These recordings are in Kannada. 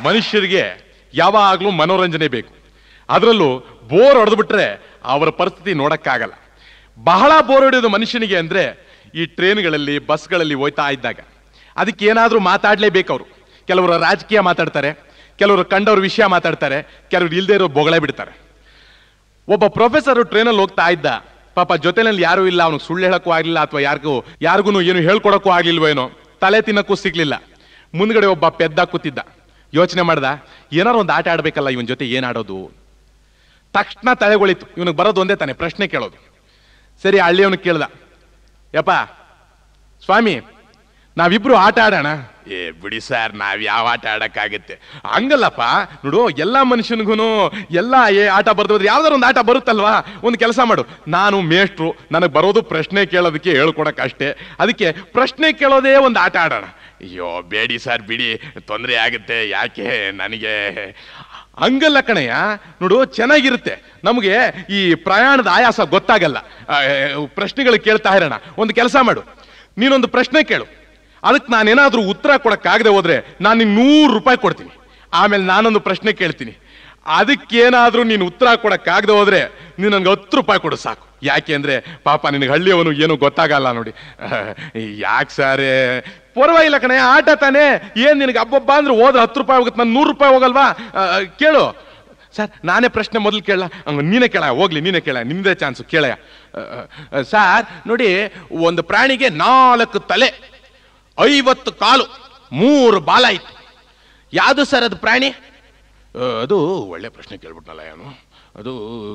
ಮನುಷ್ಯರಿಗೆ ಯಾವಾಗಲೂ ಮನೋರಂಜನೆ ಬೇಕು ಅದರಲ್ಲೂ ಬೋರ್ ಹೊಡೆದ್ಬಿಟ್ರೆ ಅವರ ಪರಿಸ್ಥಿತಿ ನೋಡಕ್ಕಾಗಲ್ಲ ಬಹಳ ಬೋರ್ ಹೊಡೆಯೋದು ಮನುಷ್ಯನಿಗೆ ಅಂದ್ರೆ ಈ ಟ್ರೈನ್ಗಳಲ್ಲಿ ಬಸ್ಗಳಲ್ಲಿ ಹೋಯ್ತಾ ಇದ್ದಾಗ ಅದಕ್ಕೆ ಏನಾದರೂ ಮಾತಾಡ್ಲೇಬೇಕು ಅವರು ಕೆಲವರು ರಾಜಕೀಯ ಮಾತಾಡ್ತಾರೆ ಕೆಲವರು ಕಂಡವ್ರ ವಿಷಯ ಮಾತಾಡ್ತಾರೆ ಕೆಲವರು ಇಲ್ಲದೆ ಇರೋ ಬೊಗಳೆ ಬಿಡ್ತಾರೆ ಒಬ್ಬ ಪ್ರೊಫೆಸರ್ ಟ್ರೈನಲ್ಲಿ ಹೋಗ್ತಾ ಇದ್ದ ಪಾಪ ಜೊತೆನಲ್ಲಿ ಯಾರೂ ಇಲ್ಲ ಅವನು ಸುಳ್ಳು ಹೇಳಕ್ಕೂ ಆಗ್ಲಿಲ್ಲ ಅಥವಾ ಯಾರಿಗೂ ಯಾರಿಗೂ ಏನು ಹೇಳ್ಕೊಡಕ್ಕೂ ಆಗ್ಲಿಲ್ವೋ ಏನೋ ತಲೆ ತಿನ್ನಕ್ಕೂ ಸಿಗ್ಲಿಲ್ಲ ಮುಂದ್ಗಡೆ ಒಬ್ಬ ಪೆದ್ದ ಕೂತಿದ್ದ ಯೋಚನೆ ಮಾಡ್ದ ಏನಾರು ಒಂದು ಆಟ ಆಡ್ಬೇಕಲ್ಲ ಇವನ್ ಜೊತೆ ಏನ್ ಆಡೋದು ತಕ್ಷಣ ತಲೆಗೊಳಿತು ಇವನಿಗೆ ಬರೋದು ಒಂದೇ ತಾನೆ ಪ್ರಶ್ನೆ ಕೇಳೋದು ಸರಿ ಹಳ್ಳಿಯವನು ಕೇಳ್ದ ಯಪ್ಪ ಸ್ವಾಮಿ ನಾವಿಬ್ರು ಆಟ ಆಡೋಣ ಏ ಬಿಡಿ ಸರ್ ನಾವ್ ಯಾವ ಆಟ ಆಡಕ್ಕಾಗತ್ತೆ ಹಂಗಲ್ಲಪ್ಪ ನೋಡು ಎಲ್ಲಾ ಮನುಷ್ಯನಿಗೂ ಎಲ್ಲ ಏ ಆಟ ಬರ್ದೋದ್ರೆ ಯಾವ್ದಾರು ಒಂದು ಆಟ ಬರುತ್ತಲ್ವಾ ಒಂದು ಕೆಲಸ ಮಾಡು ನಾನು ಮೇಷ್ಟ್ರು ನನಗೆ ಬರೋದು ಪ್ರಶ್ನೆ ಕೇಳೋದಕ್ಕೆ ಹೇಳ್ಕೊಡಕ್ ಅಷ್ಟೇ ಅದಕ್ಕೆ ಪ್ರಶ್ನೆ ಕೇಳೋದೇ ಒಂದು ಆಟ ಆಡೋಣ ಅಯ್ಯೋ ಬೇಡಿ ಸರ್ ಬಿಡಿ ತೊಂದರೆ ಆಗುತ್ತೆ ಯಾಕೆ ನನಗೆ ಹಂಗಲ್ಲ ಕಣಯ್ಯ ನೋಡು ಚೆನ್ನಾಗಿರುತ್ತೆ ನಮಗೆ ಈ ಪ್ರಯಾಣದ ಆಯಾಸ ಗೊತ್ತಾಗಲ್ಲ ಆ, ಪ್ರಶ್ನೆಗಳು ಕೇಳ್ತಾ ಇರೋಣ ಒಂದು ಕೆಲಸ ಮಾಡು ನೀನೊಂದು ಪ್ರಶ್ನೆ ಕೇಳು ಅದಕ್ಕೆ ನಾನೇನಾದ್ರೂ ಉತ್ತರ ಕೊಡಕ್ಕಾಗದೆ ಹೋದ್ರೆ ನಾನು ನಿನ್ ನೂರು ರೂಪಾಯಿ ಕೊಡ್ತೀನಿ ಆಮೇಲೆ ನಾನೊಂದು ಪ್ರಶ್ನೆ ಕೇಳ್ತೀನಿ ಅದಕ್ಕೇನಾದ್ರೂ ನೀನು ಉತ್ತರ ಕೊಡಕ್ಕಾಗದೆ ಹೋದ್ರೆ ನೀನು ನನ್ಗೆ ಹತ್ತು ರೂಪಾಯಿ ಕೊಡು ಸಾಕು ಯಾಕೆ ಅಂದ್ರೆ ಪಾಪ ನಿನಗೆ ಹಳ್ಳಿಯವನು ಏನು ಗೊತ್ತಾಗಲ್ಲ ನೋಡಿ ಯಾಕೆ ಸಾರೇ ಪರವಾಗಿಲ್ಲ ಕಣೆ ಆಟ ತಾನೇ ಏನ್ ನಿನಗೆ ಹಬ್ಬಬ್ಬ ಅಂದ್ರೆ ಹೋದ್ರೆ ಹತ್ತು ರೂಪಾಯಿ ಹೋಗುತ್ತೆ ನಾನು ನೂರು ರೂಪಾಯಿ ಹೋಗಲ್ವಾ ಆ, ಕೇಳು ಸರ್ ನಾನೇ ಪ್ರಶ್ನೆ ಮೊದಲು ಕೇಳ ಹಂಗ ನೀನೇ ಕೇಳ ಹೋಗ್ಲಿ ನೀನೇ ಕೇಳ ನಿಂದೇ ಚಾನ್ಸು ಕೇಳಯ್ಯ ಸರ್ ನೋಡಿ ಒಂದು ಪ್ರಾಣಿಗೆ ನಾಲ್ಕು ತಲೆ ಐವತ್ತು ಕಾಲು ಮೂರು ಬಾಲ ಇತ್ತು ಯಾವುದು ಸರ್ ಅದು ಪ್ರಾಣಿ ಆ, ಅದು ಒಳ್ಳೆ ಪ್ರಶ್ನೆ ಕೇಳ್ಬಿಟ್ನಲ್ಲ ಏನು ಅದು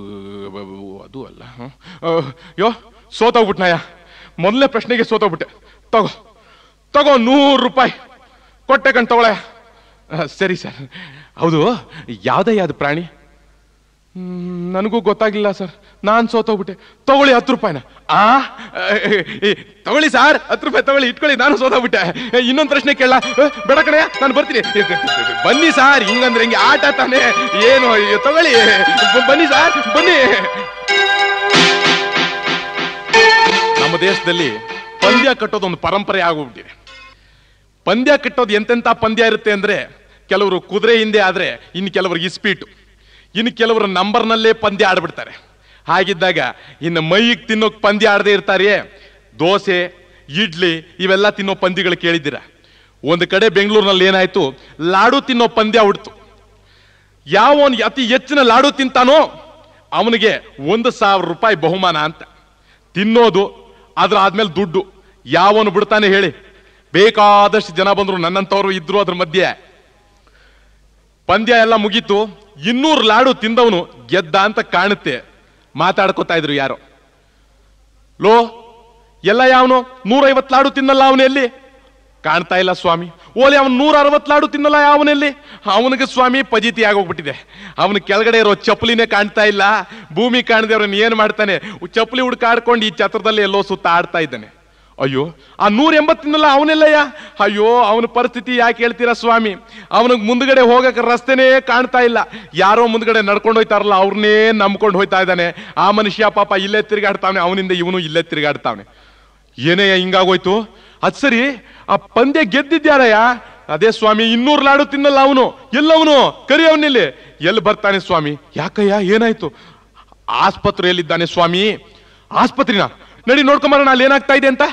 ಅದು ಅಲ್ಲ ಹ್ಮ್. ಆ, ಯೋ ಸೋತೋಗ್ಬಿಟ್ನಯ್ಯ ಮೊದಲನೇ ಪ್ರಶ್ನೆಗೆ ಸೋತೋಗ್ಬಿಟ್ಟೆ ತಗೋ ತಗೋ ನೂರು ರೂಪಾಯಿ ಕೊಟ್ಟೆ ಕಣ್ ತಗೊಳೆ ಸರಿ ಸರ್ ಹೌದು ಯಾವುದೇ ಯಾವ್ದು ಪ್ರಾಣಿ ಹ್ಮ್, ನನಗೂ ಗೊತ್ತಾಗ್ಲಿಲ್ಲ ಸರ್ ನಾನ್ ಸೋತೋಗ್ಬಿಟ್ಟೆ ತಗೊಳ್ಳಿ ಹತ್ತು ರೂಪಾಯಿನ ಆ ಏ, ತಗೊಳ್ಳಿ ಸರ್ ಹತ್ತು ರೂಪಾಯಿ ತಗೊಳ್ಳಿ ಇಟ್ಕೊಳ್ಳಿ ನಾನು ಸೋತೋಗ್ಬಿಟ್ಟೆ ಏ, ಇನ್ನೊಂದ್ ಪ್ರಶ್ನೆ ಕೇಳ ಬೇಡ ಕಣಯ್ಯ ನಾನು ಬರ್ತೀನಿ ಏ, ಬನ್ನಿ ಸರ್ ಹಿಂಗಂದ್ರೆ ಹಿಂಗೆ ಆಟ ತಾನೆ ಏನು ಅಯ್ಯೋ, ತಗೊಳ್ಳಿ ಬ- ಬನ್ನಿ ಸರ್ ಬನ್ನಿ ನಮ್ಮ ದೇಶದಲ್ಲಿ ಪಂದ್ಯ ಕಟ್ಟೋದು ಒಂದು ಪರಂಪರೆ ಆಗೋಗ್ಬಿಟ್ಟಿದೆ ಪಂದ್ಯ ಕಟ್ಟೋದು ಎಂತೆಂಥ ಪಂದ್ಯ ಇರುತ್ತೆ ಅಂದ್ರೆ ಕೆಲವರು ಕುದುರೆ ಹಿಂದೆ ಆದ್ರೆ ಇನ್ನು ಕೆಲವರು ಇಸ್ಪೀಟು ಇನ್ನು ಕೆಲವರು ನಂಬರ್ನಲ್ಲೇ ಪಂದ್ಯ ಆಡ್ಬಿಡ್ತಾರೆ ಹಾಗಿದ್ದಾಗ ಇನ್ನು ಮೈಗೆ ತಿನ್ನೋಕ್ ಪಂದ್ಯ ಆಡದೆ ಇರ್ತಾರೆಯೇ ದೋಸೆ ಇಡ್ಲಿ ಇವೆಲ್ಲ ತಿನ್ನೋ ಪಂದ್ಯಗಳು ಕೇಳಿದ್ದೀರ ಒಂದು ಕಡೆ ಬೆಂಗಳೂರಿನಲ್ಲಿ ಏನಾಯ್ತು ಲಾಡು ತಿನ್ನೋ ಪಂದ್ಯ ಹುಡ್ತು ಯಾವನ್ ಅತಿ ಹೆಚ್ಚಿನ ಲಾಡು ತಿಂತಾನೋ ಅವನಿಗೆ ಒಂದು ಸಾವಿರ ರೂಪಾಯಿ ಬಹುಮಾನ ಅಂತ ತಿನ್ನೋದು ಅದ್ರ ಆದ್ಮೇಲೆ ದುಡ್ಡು ಯಾವನು ಬಿಡ್ತಾನೆ ಹೇಳಿ ಬೇಕಾದಷ್ಟು ಜನ ಬಂದ್ರು ನನ್ನಂತವ್ರು ಇದ್ರು ಅದ್ರ ಮಧ್ಯೆ ಪಂದ್ಯ ಎಲ್ಲ ಮುಗೀತು ಇನ್ನೂರು ಲಾಡು ತಿಂದವನು ಗೆದ್ದ ಅಂತ ಕಾಣುತ್ತೆ ಮಾತಾಡ್ಕೋತಾ ಇದ್ರು ಯಾರೋ ಲೋ ಎಲ್ಲ ಯಾವನು ನೂರೈವತ್ತು ಲಾಡು ತಿನ್ನಲ್ಲ ಅವನೆಲ್ಲಿ ಕಾಣ್ತಾ ಇಲ್ಲ ಸ್ವಾಮಿ ಓಲಿ ಅವನು ನೂರ ಅರವತ್ತು ಲಾಡು ತಿನ್ನಲ್ಲ ಅವನಲ್ಲಿ ಅವನಿಗೆ ಸ್ವಾಮಿ ಪಜಿತಿ ಆಗೋಗ್ಬಿಟ್ಟಿದೆ ಅವನ ಕೆಳಗಡೆ ಇರೋ ಚಪ್ಪಲಿನೇ ಕಾಣ್ತಾ ಇಲ್ಲ ಭೂಮಿ ಕಾಣದೆ ಅವ್ರನ್ನ ಏನ್ ಮಾಡ್ತಾನೆ ಚಪ್ಪಲಿ ಹುಡ್ಕಾಡ್ಕೊಂಡು ಈ ಛತ್ರದಲ್ಲಿ ಎಲ್ಲೋ ಸುತ್ತ ಆಡ್ತಾ ಇದ್ದಾನೆ ಅಯ್ಯೋ ಆ ನೂರ ಎಂಬತ್ತಿನಲ್ಲ ಅವನೆಲ್ಲಯ್ಯ ಅಯ್ಯೋ ಅವನ ಪರಿಸ್ಥಿತಿ ಯಾಕೆ ಹೇಳ್ತೀರಾ ಸ್ವಾಮಿ ಅವನಿಗೆ ಮುಂದ್ಗಡೆ ಹೋಗಕ್ಕೆ ರಸ್ತೆನೇ ಕಾಣ್ತಾ ಇಲ್ಲ ಯಾರೋ ಮುಂದ್ಗಡೆ ನಡ್ಕೊಂಡು ಹೋಯ್ತಾರಲ್ಲ ಅವ್ರನ್ನೇ ನಂಬ್ಕೊಂಡು ಹೋಯ್ತಾ ಇದ್ದಾನೆ ಆ ಮನುಷ್ಯ ಪಾಪ ಇಲ್ಲೇ ತಿರುಗಾಡ್ತಾವನೆ ಅವನಿಂದ ಇವನು ಇಲ್ಲೇ ತಿರುಗಾಡ್ತಾವನೆ ಏನೇ ಹಿಂಗಾಗೋಯ್ತು ಅದ್ ಸರಿ ಆ ಪಂದ್ಯ ಗೆದ್ದಿದ್ಯಾರಯ್ಯ ಅದೇ ಸ್ವಾಮಿ ಇನ್ನೂರು ಲಾಡು ತಿನ್ನಲ್ಲ ಅವನು ಎಲ್ಲವನು ಕರಿ ಅವನಿಲ್ಲಿ ಎಲ್ಲಿ ಬರ್ತಾನೆ ಸ್ವಾಮಿ ಯಾಕಯ್ಯ ಏನಾಯ್ತು ಆಸ್ಪತ್ರೆಯಲ್ಲಿದ್ದಾನೆ ಸ್ವಾಮಿ ಆಸ್ಪತ್ರೆನ ನಡಿ ನೋಡ್ಕೊಂಬರೋಣ ಅಲ್ಲಿ ಏನಾಗ್ತಾ ಇದೆ ಅಂತ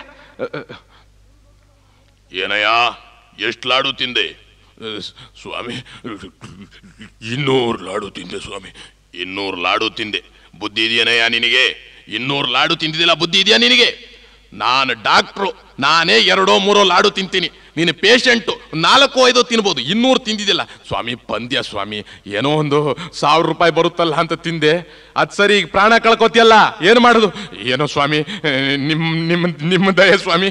ಏನಯ್ಯ ಎಷ್ಟು ಲಾಡು ತಿಂದೆ ಅಹ್, ಸ್ವಾಮಿ ಇನ್ನೂರು ಲಾಡು ತಿಂದೆ ಸ್ವಾಮಿ ಇನ್ನೂರು ಲಾಡು ತಿಂದೆ ಬುದ್ಧಿ ಇದೆಯೇನಯ್ಯ ನಿನಗೆ ಇನ್ನೂರು ಲಾಡು ತಿಂದಿದ್ದಿಲ್ಲ ಬುದ್ಧಿ ಇದೆಯಾ ನಿನಗೆ ನಾನು ಡಾಕ್ಟ್ರು ನಾನೇ ಎರಡೋ ಮೂರೋ ಲಾಡು ತಿಂತೀನಿ ನೀನು ಪೇಷಂಟು ನಾಲ್ಕು ಐದು ತಿನ್ಬೋದು ಇನ್ನೂರು ತಿಂದಿದ್ದಿಲ್ಲ ಸ್ವಾಮಿ ಪಂದ್ಯ ಸ್ವಾಮಿ ಏನೋ ಒಂದು ಸಾವಿರ ರೂಪಾಯಿ ಬರುತ್ತಲ್ಲ ಅಂತ ತಿಂದೆ ಅದ್ ಸರಿ ಈಗ ಪ್ರಾಣ ಕಳ್ಕೊತಿಯಲ್ಲ ಏನು ಮಾಡೋದು ಏನೋ ಸ್ವಾಮಿ ನಿಮ್ಮ ನಿಮ್ಮ ನಿಮ್ಮ ದಯ ಸ್ವಾಮಿ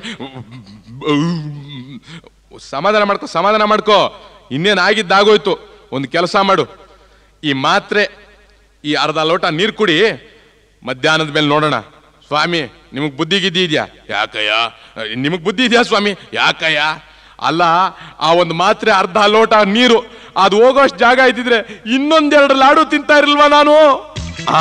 ಸಮಾಧಾನ ಮಾಡ್ಕೋ ಸಮಾಧಾನ ಮಾಡ್ಕೋ ಇನ್ನೇನ್ ಆಗಿದ್ದಾಗೋಯ್ತು ಒಂದು ಕೆಲಸ ಮಾಡು ಈ ಮಾತ್ರೆ ಈ ಅರ್ಧ ಲೋಟ ನೀರು ಕುಡಿ ಮಧ್ಯಾಹ್ನದ ಮೇಲೆ ನೋಡೋಣ ಸ್ವಾಮಿ ನಿಮಗ್ ಬುದ್ಧಿ ಗಿದ್ದಿ ಇದೆಯಾ ಯಾಕಯ್ಯ ನಿಮಗ್ ಬುದ್ಧಿ ಇದೆಯಾ ಸ್ವಾಮಿ ಯಾಕಯ್ಯ ಅಲ್ಲ ಆ ಒಂದು ಮಾತ್ರೆ ಅರ್ಧ ಲೋಟ ನೀರು ಅದು ಹೋಗೋಷ್ಟು ಜಾಗ ಇದ್ದಿದ್ರೆ ಇನ್ನೊಂದೆರಡು ಲಾಡು ತಿಂತಾ ಇರಲ್ವಾ ನಾನು ಆ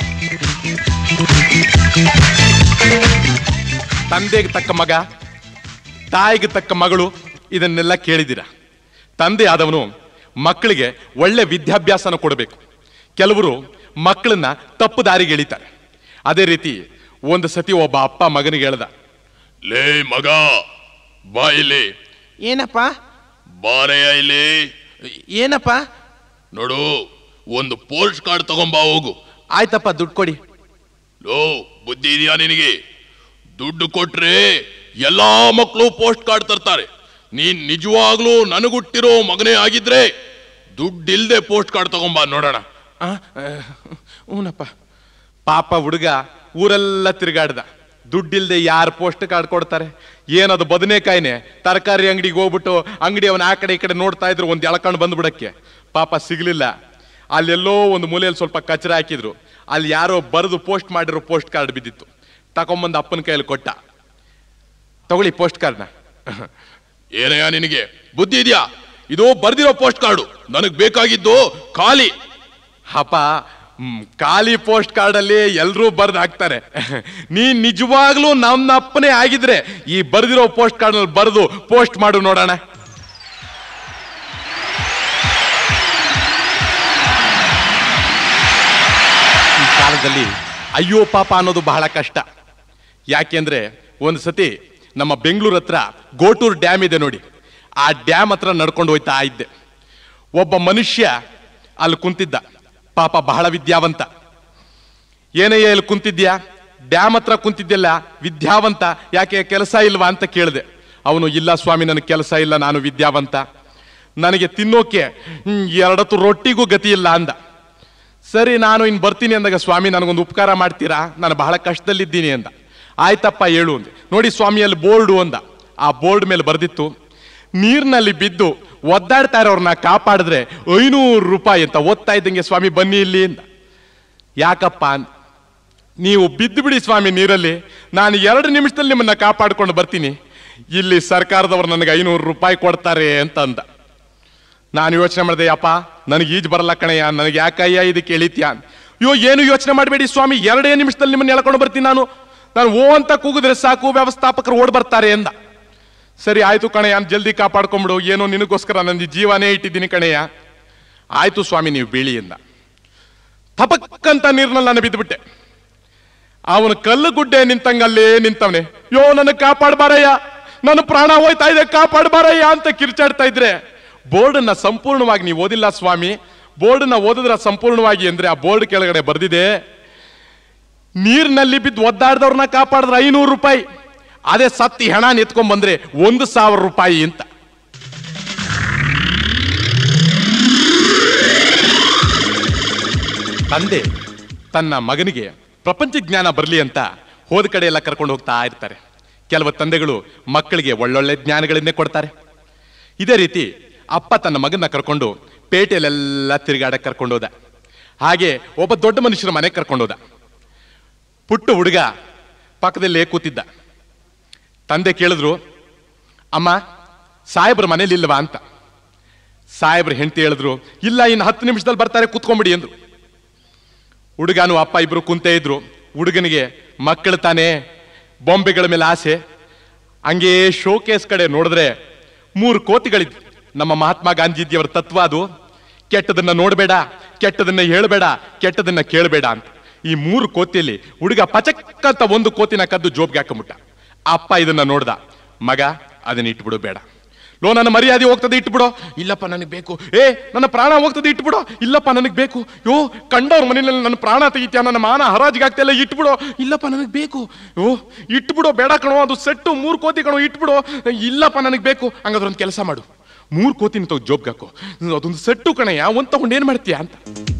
ತಂದೆಗೆ ತಕ್ಕ ಮಗ ತಾಯಿಗೆ ತಕ್ಕ ಮಗಳು ಇದನ್ನೆಲ್ಲ ಕೇಳಿದಿರ ತಂದೆ ಆದವನು ಮಕ್ಕಳಿಗೆ ಒಳ್ಳೆ ವಿದ್ಯಾಭ್ಯಾಸನ ಕೊಡಬೇಕು ಕೆಲವರು ಮಕ್ಕಳನ್ನ ತಪ್ಪು ದಾರಿಗೆ ಎಳಿತಾರೆ ಅದೇ ರೀತಿ ಒಂದು ಸತಿ ಒಬ್ಬ ಅಪ್ಪ ಮಗನಿಗೆ ಹೇಳ್ದ ಲೇ ಮಗ ಬಾ ಇಲ್ಲಿ ಏನಪ್ಪ ಬಾರೆಯ ಇಲ್ಲಿ ಏನಪ್ಪ ನೋಡು ಒಂದು ಪೋಸ್ಟ್ ಕಾರ್ಡ್ ತಗೊಂಬಾ ಹೋಗು ಆಯ್ತಪ್ಪ ದುಡ್ಡು ಕೊಡಿ ಲೋ ಬುದ್ಧಿ ಇದೆಯಾ ನಿನಗೆ ದುಡ್ಡು ಕೊಟ್ರೆ ಎಲ್ಲಾ ಮಕ್ಕಳು ಪೋಸ್ಟ್ ಕಾರ್ಡ್ ತರ್ತಾರೆ ನೀನ್ ನಿಜವಾಗ್ಲೂ ನನಗುಟ್ಟಿರೋ ಮಗನೇ ಆಗಿದ್ರೆ ದುಡ್ಡಿಲ್ದೆ ಪೋಸ್ಟ್ ಕಾರ್ಡ್ ತಗೊಂಬಾ ನೋಡೋಣ ಆ, ಆ, ಹ್ಞೂನಪ್ಪ ಪಾಪ ಹುಡುಗ ಊರೆಲ್ಲ ತಿರುಗಾಡ್ದ ದುಡ್ಡಿಲ್ದೆ ಯಾರು ಪೋಸ್ಟ್ ಕಾರ್ಡ್ ಕೊಡ್ತಾರೆ ಏನದು ಬದನೆಕಾಯಿನೇ ತರಕಾರಿ ಅಂಗಡಿಗೆ ಹೋಗ್ಬಿಟ್ಟು ಅಂಗಡಿ ಅವನ ಆ ಕಡೆ ಈ ಕಡೆ ನೋಡ್ತಾ ಇದ್ರು ಒಂದು ಎಳ್ಕೊಂಡು ಬಂದ್ಬಿಡಕ್ಕೆ ಪಾಪ ಸಿಗ್ಲಿಲ್ಲ ಅಲ್ಲೆಲ್ಲೋ ಒಂದು ಮೂಲೆಯಲ್ಲಿ ಸ್ವಲ್ಪ ಕಚರ ಹಾಕಿದ್ರು ಅಲ್ಲಿ ಯಾರೋ ಬರೆದು ಪೋಸ್ಟ್ ಮಾಡಿರೋ ಪೋಸ್ಟ್ ಕಾರ್ಡ್ ಬಿದ್ದಿತ್ತು ತಗೊಂಬಂದು ಅಪ್ಪನ ಕೈಯಲ್ಲಿ ಕೊಟ್ಟ ತಗೊಳ್ಳಿ ಪೋಸ್ಟ್ ಕಾರ್ಡ್ನ ಏನಯ್ಯ ನಿನಗೆ ಬುದ್ಧಿ ಇದೆಯಾ ಇದು ಬರ್ದಿರೋ ಪೋಸ್ಟ್ ಕಾರ್ಡು ನನಗ್ ಬೇಕಾಗಿದ್ದು ಖಾಲಿ ಅಪ್ಪ ಮ್, ಖಾಲಿ ಪೋಸ್ಟ್ ಕಾರ್ಡ್ ಅಲ್ಲಿ ಎಲ್ರೂ ಬರ್ದು ಹಾಕ್ತಾರೆ ನೀನ್ ನಿಜವಾಗ್ಲೂ ನಮ್ಮ ಅಪ್ಪನೇ ಆಗಿದ್ರೆ ಈ ಬರ್ದಿರೋ ಪೋಸ್ಟ್ ಕಾರ್ಡ್ ನಲ್ಲಿ ಬರೆದು ಪೋಸ್ಟ್ ಮಾಡು ನೋಡೋಣ ಈ ಕಾಲದಲ್ಲಿ ಅಯ್ಯೋ ಪಾಪ ಅನ್ನೋದು ಬಹಳ ಕಷ್ಟ ಯಾಕೆಂದ್ರೆ ಒಂದು ಸತಿ ನಮ್ಮ ಬೆಂಗಳೂರು ಹತ್ರ ಗೋಟೂರ್ ಡ್ಯಾಮ್ ಇದೆ ನೋಡಿ ಆ ಡ್ಯಾಮ್ ಹತ್ರ ನಡ್ಕೊಂಡು ಹೋಯ್ತಾ ಇದ್ದೆ ಒಬ್ಬ ಮನುಷ್ಯ ಅಲ್ಲಿ ಕುಂತಿದ್ದ ಪಾಪ ಬಹಳ ವಿದ್ಯಾವಂತ ಏನಯ್ಯ ಇಲ್ಲಿ ಕುಂತಿದ್ಯಾ ಡ್ಯಾಮ್ ಹತ್ರ ಕುಂತಿದ್ಯಲ್ಲ ವಿದ್ಯಾವಂತ ಯಾಕೆ ಕೆಲಸ ಇಲ್ವಾ ಅಂತ ಕೇಳಿದೆ ಅವನು ಇಲ್ಲ ಸ್ವಾಮಿ ನನಗೆ ಕೆಲಸ ಇಲ್ಲ ನಾನು ವಿದ್ಯಾವಂತ ನನಗೆ ತಿನ್ನೋಕೆ ಹ್ಮ್, ಎರಡತ್ತು ರೊಟ್ಟಿಗೂ ಗತಿ ಇಲ್ಲ ಅಂದ ಸರಿ ನಾನು ಇನ್ನು ಬರ್ತೀನಿ ಅಂದಾಗ ಸ್ವಾಮಿ ನನಗೊಂದು ಉಪಕಾರ ಮಾಡ್ತೀರಾ ನಾನು ಬಹಳ ಕಷ್ಟದಲ್ಲಿದ್ದೀನಿ ಅಂದ ಆಯ್ತಪ್ಪ ಹೇಳು ಅಂದೆ ನೋಡಿ ಸ್ವಾಮಿ ಅಲ್ಲಿ ಬೋರ್ಡು ಅಂದ ಆ ಬೋರ್ಡ್ ಮೇಲೆ ಬರ್ದಿತ್ತು ನೀರಿನಲ್ಲಿ ಬಿದ್ದು ಒದ್ದಾಡ್ತಾ ಇರೋರ್ನ ಕಾಪಾಡಿದ್ರೆ ಐನೂರು ರೂಪಾಯಿ ಅಂತ ಓದ್ತಾ ಇದ್ದಂಗೆ ಸ್ವಾಮಿ ಬನ್ನಿ ಇಲ್ಲಿ ಅಂದ ಯಾಕಪ್ಪ ಅಂದ ನೀವು ಬಿದ್ದು ಬಿಡಿ ಸ್ವಾಮಿ ನೀರಲ್ಲಿ ನಾನು ಎರಡು ನಿಮಿಷದಲ್ಲಿ ನಿಮ್ಮನ್ನ ಕಾಪಾಡ್ಕೊಂಡು ಬರ್ತೀನಿ ಇಲ್ಲಿ ಸರ್ಕಾರದವರು ನನಗೆ ಐನೂರು ರೂಪಾಯಿ ಕೊಡ್ತಾರೆ ಅಂತ ಅಂದ ನಾನು ಯೋಚನೆ ಮಾಡಿದೆ ಯಪ್ಪ ನನಗೆ ಈಜು ಬರಲ್ಲ ಕಣಯ್ಯ ನನಗೆ ಯಾಕಯ್ಯ ಇದಕ್ಕೆ ಎಳಿತ್ಯಾ ಅಂತ. ಅಯ್ಯೋ ಏನು ಯೋಚನೆ ಮಾಡಬೇಡಿ ಸ್ವಾಮಿ ಎರಡೇ ನಿಮಿಷದಲ್ಲಿ ನಿಮ್ಮನ್ನ ಎಳ್ಕೊಂಡು ಬರ್ತೀನಿ ನಾನು ನಾನು ಓ ಅಂತ ಕೂಗಿದ್ರೆ ಸಾಕು ವ್ಯವಸ್ಥಾಪಕರು ಓಡ್ ಬರ್ತಾರೆ ಎಂದ ಸರಿ ಆಯ್ತು ಕಣಯ್ಯ ಅಂತ ಜಲ್ದಿ ಕಾಪಾಡ್ಕೊಂಬಿಡು ಏನೋ ನಿನಗೋಸ್ಕರ ನನ್ನ ಜೀವನೇ ಇಟ್ಟಿದ್ದೀನಿ ಕಣಯ್ಯ ಆಯ್ತು ಸ್ವಾಮಿ ನೀವು ಬೀಳಿ ಎಂದ ತಪಕ್ಕಂತ ನೀರಿನಲ್ಲಿ ನಾನು ಬಿದ್ದುಬಿಟ್ಟೆ ಅವನು ಕಲ್ಲು ಗುಡ್ಡೆ ನಿಂತಂಗಲ್ಲೇ ನಿಂತವನೆ ಯೋ ನನ್ನ ಕಾಪಾಡ್ಬಾರಯ್ಯ ನನ್ನ ಪ್ರಾಣ ಹೋಯ್ತಾ ಇದೆ ಕಾಪಾಡ್ಬಾರಯ್ಯ ಅಂತ ಕಿರ್ಚಾಡ್ತಾ ಇದ್ರೆ ಬೋರ್ಡನ್ನ ಸಂಪೂರ್ಣವಾಗಿ ನೀವು ಓದಿಲ್ಲ ಸ್ವಾಮಿ ಬೋರ್ಡನ್ನ ಓದಿದ್ರ ಸಂಪೂರ್ಣವಾಗಿ ಅಂದ್ರೆ ಆ ಬೋರ್ಡ್ ಕೆಳಗಡೆ ಬರ್ದಿದೆ ನೀರಿನಲ್ಲಿ ಬಿದ್ದು ಒದ್ದಾಡ್ದವ್ರನ್ನ ಕಾಪಾಡಿದ್ರೆ ಐನೂರು ರೂಪಾಯಿ ಅದೇ ಸತ್ತಿ ಹೆಣ ನಿತ್ಕೊಂಡ್ ಬಂದ್ರೆ ಒಂದು ಸಾವಿರ ರೂಪಾಯಿ ಅಂತ ತಂದೆ ತನ್ನ ಮಗನಿಗೆ ಪ್ರಪಂಚ ಜ್ಞಾನ ಬರಲಿ ಅಂತ ಹೋದ ಕಡೆ ಎಲ್ಲ ಕರ್ಕೊಂಡು ಹೋಗ್ತಾ ಇರ್ತಾರೆ ಕೆಲವು ತಂದೆಗಳು ಮಕ್ಕಳಿಗೆ ಒಳ್ಳೊಳ್ಳೆ ಜ್ಞಾನಗಳನ್ನೇ ಕೊಡ್ತಾರೆ ಇದೇ ರೀತಿ ಅಪ್ಪ ತನ್ನ ಮಗನ ಕರ್ಕೊಂಡು ಪೇಟೆಯಲ್ಲೆಲ್ಲ ತಿರುಗಾಡಕ್ಕೆ ಕರ್ಕೊಂಡೋದ ಹಾಗೆ ಒಬ್ಬ ದೊಡ್ಡ ಮನುಷ್ಯನ ಮನೆಗೆ ಕರ್ಕೊಂಡೋದ ಪುಟ್ಟ ಹುಡುಗ ಪಕ್ಕದಲ್ಲೇ ಕೂತಿದ್ದ ತಂದೆ ಕೇಳಿದ್ರು ಅಮ್ಮ ಸಾಹೇಬ್ರ ಮನೇಲಿ ಇಲ್ವಾ ಅಂತ ಸಾಹೇಬ್ರ ಹೆಂಡತಿ ಹೇಳಿದ್ರು ಇಲ್ಲ ಇನ್ನು ಹತ್ತು ನಿಮಿಷದಲ್ಲಿ ಬರ್ತಾರೆ ಕೂತ್ಕೊಂಬಿಡಿ ಅಂದ್ರು ಹುಡುಗನು ಅಪ್ಪ ಇಬ್ರು ಕುಂತೇ ಇದ್ರು ಹುಡುಗನಿಗೆ ಮಕ್ಕಳು ತಾನೇ ಬೊಂಬೆಗಳ ಮೇಲೆ ಆಸೆ ಹಂಗೇ ಶೋಕೇಸ್ ಕಡೆ ನೋಡಿದ್ರೆ ಮೂರು ಕೋತಿಗಳಿದ್ವು ನಮ್ಮ ಮಹಾತ್ಮ ಗಾಂಧೀಜಿಯವರ ತತ್ವ ಅದು ಕೆಟ್ಟದನ್ನ ನೋಡಬೇಡ ಕೆಟ್ಟದನ್ನ ಹೇಳಬೇಡ ಕೆಟ್ಟದನ್ನ ಕೇಳಬೇಡ ಅಂತ ಈ ಮೂರು ಕೋತಿಯಲ್ಲಿ ಹುಡುಗ ಪಚಕ್ ಅಂತ ಒಂದು ಕೋತಿನ ಕದ್ದು ಜೋಬ್ಗೆ ಹಾಕೊಂಬಿಟ್ಟ ಅಪ್ಪ ಇದನ್ನ ನೋಡ್ದ ಮಗ ಅದನ್ನ ಇಟ್ಬಿಡು ಬೇಡ ಲೋ ನನ್ನ ಮರ್ಯಾದೆ ಹೋಗ್ತದೆ ಇಟ್ಬಿಡು ಇಲ್ಲಪ್ಪ ನನಗೆ ಬೇಕು ಏ ನನ್ನ ಪ್ರಾಣ ಹೋಗ್ತದೆ ಇಟ್ಬಿಡು ಇಲ್ಲಪ್ಪ ನನಗೆ ಬೇಕು ಯೋ ಕಂಡವ್ರ ಮನೆಯಲ್ಲಿ ನನ್ನ ಪ್ರಾಣ ತೆಗಿತ್ಯಾ ನನ್ನ ಮಾನ ಹರಾಜಿಗೆ ಆಗ್ತಿಲ್ಲ ಇಟ್ಬಿಡು ಇಲ್ಲಪ್ಪ ನನಗೆ ಬೇಕು ಯೋ ಇಟ್ಬಿಡು ಬೇಡ ಕಣೋ ಅದು ಸೆಟ್ಟು ಮೂರು ಕೋತಿ ಕಣೋ ಇಟ್ಬಿಡು ಇಲ್ಲಪ್ಪ ನನಗೆ ಬೇಕು ಹಂಗಾದ್ರೆ ಒಂದು ಕೆಲಸ ಮಾಡು ಮೂರು ಕೋತಿನ ತಗೋ ಜೋಬ್ಗೆ ಹಾಕು ಅದೊಂದು ಸೆಟ್ಟು ಕಣಯ್ಯ ಒಂದ್ ತಗೊಂಡು ಏನ್ ಮಾಡ್ತೀಯ ಅಂತ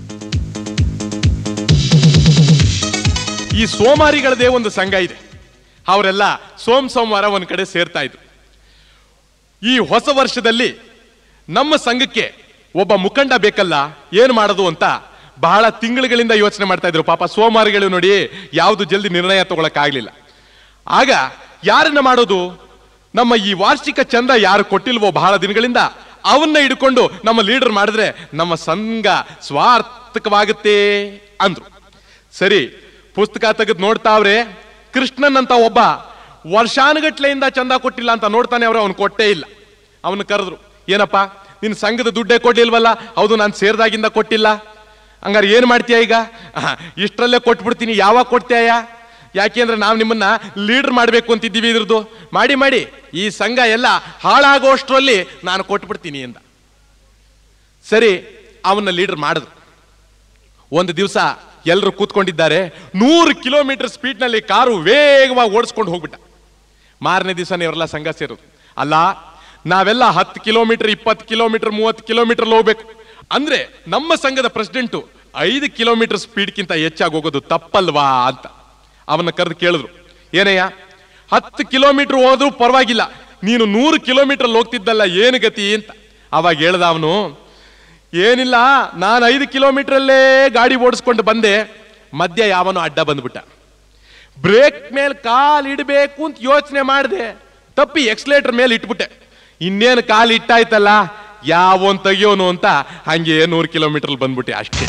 ಈ ಸೋಮಾರಿಗಳದೇ ಒಂದು ಸಂಘ ಇದೆ ಅವರೆಲ್ಲ ಸೋಮ್ ಸೋಮವಾರ ಒಂದ್ ಕಡೆ ಸೇರ್ತಾ ಇದ್ರು ಈ ಹೊಸ ವರ್ಷದಲ್ಲಿ ನಮ್ಮ ಸಂಘಕ್ಕೆ ಒಬ್ಬ ಮುಖಂಡ ಬೇಕಲ್ಲ ಏನ್ ಮಾಡೋದು ಅಂತ ಬಹಳ ತಿಂಗಳುಗಳಿಂದ ಯೋಚನೆ ಮಾಡ್ತಾ ಇದ್ರು ಪಾಪ ಸೋಮವಾರಗಳು ನೋಡಿ ಯಾವುದು ಜಲ್ದಿ ನಿರ್ಣಯ ತಗೊಳಕ್ಕಾಗ್ಲಿಲ್ಲ ಆಗ ಯಾರನ್ನ ಮಾಡೋದು ನಮ್ಮ ಈ ವಾರ್ಷಿಕ ಚಂದ ಯಾರು ಕೊಟ್ಟಿಲ್ವೋ ಬಹಳ ದಿನಗಳಿಂದ ಅವನ್ನ ಹಿಡ್ಕೊಂಡು ನಮ್ಮ ಲೀಡರ್ ಮಾಡಿದ್ರೆ ನಮ್ಮ ಸಂಘ ಸ್ವಾರ್ಥಕವಾಗುತ್ತೆ ಅಂದ್ರು ಸರಿ ಪುಸ್ತಕ ತೆಗೆದು ನೋಡ್ತಾವ್ರೆ ಕೃಷ್ಣನ್ ಅಂತ ಒಬ್ಬ ವರ್ಷಾನುಗಟ್ಲೆಯಿಂದ ಚಂದ ಕೊಟ್ಟಿಲ್ಲ ಅಂತ ನೋಡ್ತಾನೆ ಅವ್ರೆ ಅವನು ಕೊಟ್ಟೇ ಇಲ್ಲ ಅವನು ಕರೆದ್ರು ಏನಪ್ಪ ನಿನ್ ಸಂಘದ ದುಡ್ಡೇ ಕೊಡ್ಲಿಲ್ವಲ್ಲ ಹೌದು ನಾನು ಸೇರ್ದಾಗಿಂದ ಕೊಟ್ಟಿಲ್ಲ ಹಂಗಾರೆ ಏನ್ ಮಾಡ್ತೀಯ ಈಗ ಆಹ್, ಇಷ್ಟ್ರಲ್ಲೇ ಕೊಟ್ಬಿಡ್ತೀನಿ ಯಾವಾಗ ಕೊಡ್ತೀಯ ಯಾಕೆಂದ್ರೆ ನಾವು ನಿಮ್ಮನ್ನ ಲೀಡರ್ ಮಾಡ್ಬೇಕು ಅಂತಿದ್ದೀವಿ ಇದ್ರದ್ದು ಮಾಡಿ ಮಾಡಿ ಈ ಸಂಘ ಎಲ್ಲ ಹಾಳಾಗೋಷ್ಟ್ರಲ್ಲಿ ನಾನು ಕೊಟ್ಬಿಡ್ತೀನಿ ಅಂದ ಸರಿ ಅವನ್ನ ಲೀಡರ್ ಮಾಡಿದ್ರು ಒಂದು ದಿವಸ ಎಲ್ಲರೂ ಕೂತ್ಕೊಂಡಿದ್ದಾರೆ ನೂರು ಕಿಲೋಮೀಟರ್ ಸ್ಪೀಡ್ನಲ್ಲಿ ಕಾರು ವೇಗವಾಗಿ ಓಡಿಸ್ಕೊಂಡು ಹೋಗ್ಬಿಟ್ಟ ಮಾರನೇ ದಿವಸನೇ ಇವರೆಲ್ಲ ಸಂಘ ಸೇರೋದು ಅಲ್ಲ ನಾವೆಲ್ಲ ಹತ್ತು ಕಿಲೋಮೀಟರ್ ಇಪ್ಪತ್ತು ಕಿಲೋಮೀಟರ್ ಮೂವತ್ತು ಕಿಲೋಮೀಟರ್ ಹೋಗ್ಬೇಕು ಅಂದ್ರೆ ನಮ್ಮ ಸಂಘದ ಪ್ರೆಸಿಡೆಂಟು ಐದು ಕಿಲೋಮೀಟರ್ ಸ್ಪೀಡ್ಗಿಂತ ಹೆಚ್ಚಾಗಿ ಹೋಗೋದು ತಪ್ಪಲ್ವಾ ಅಂತ ಅವನ್ನ ಕರೆದು ಕೇಳಿದ್ರು ಏನಯ್ಯ ಹತ್ತು ಕಿಲೋಮೀಟರ್ ಹೋದ್ರೂ ಪರವಾಗಿಲ್ಲ ನೀನು ನೂರು ಕಿಲೋಮೀಟರ್ ಹೋಗ್ತಿದ್ದಲ್ಲ ಏನು ಗತಿ ಅಂತ ಅವಾಗ ಹೇಳ್ದ ಅವನು ಏನಿಲ್ಲ ನಾನು ಐದು ಕಿಲೋಮೀಟರಲ್ಲೇ ಗಾಡಿ ಓಡಿಸ್ಕೊಂಡು ಬಂದೆ ಮಧ್ಯ ಯಾವನೋ ಅಡ್ಡ ಬಂದ್ಬಿಟ್ಟ ಬ್ರೇಕ್ ಮೇಲೆ ಕಾಲ್ ಇಡಬೇಕು ಅಂತ ಯೋಚನೆ ಮಾಡಿದೆ ತಪ್ಪಿ ಎಕ್ಸ್ಲೇಟರ್ ಮೇಲೆ ಇಟ್ಬಿಟ್ಟೆ ಇನ್ನೇನು ಕಾಲ್ ಇಟ್ಟಾಯ್ತಲ್ಲ ಯಾವನ್ ತೆಗಿಯೋನು ಅಂತ ಹಂಗೆ ನೂರು ಕಿಲೋಮೀಟರ್ ಬಂದ್ಬಿಟ್ಟೆ ಅಷ್ಟೇ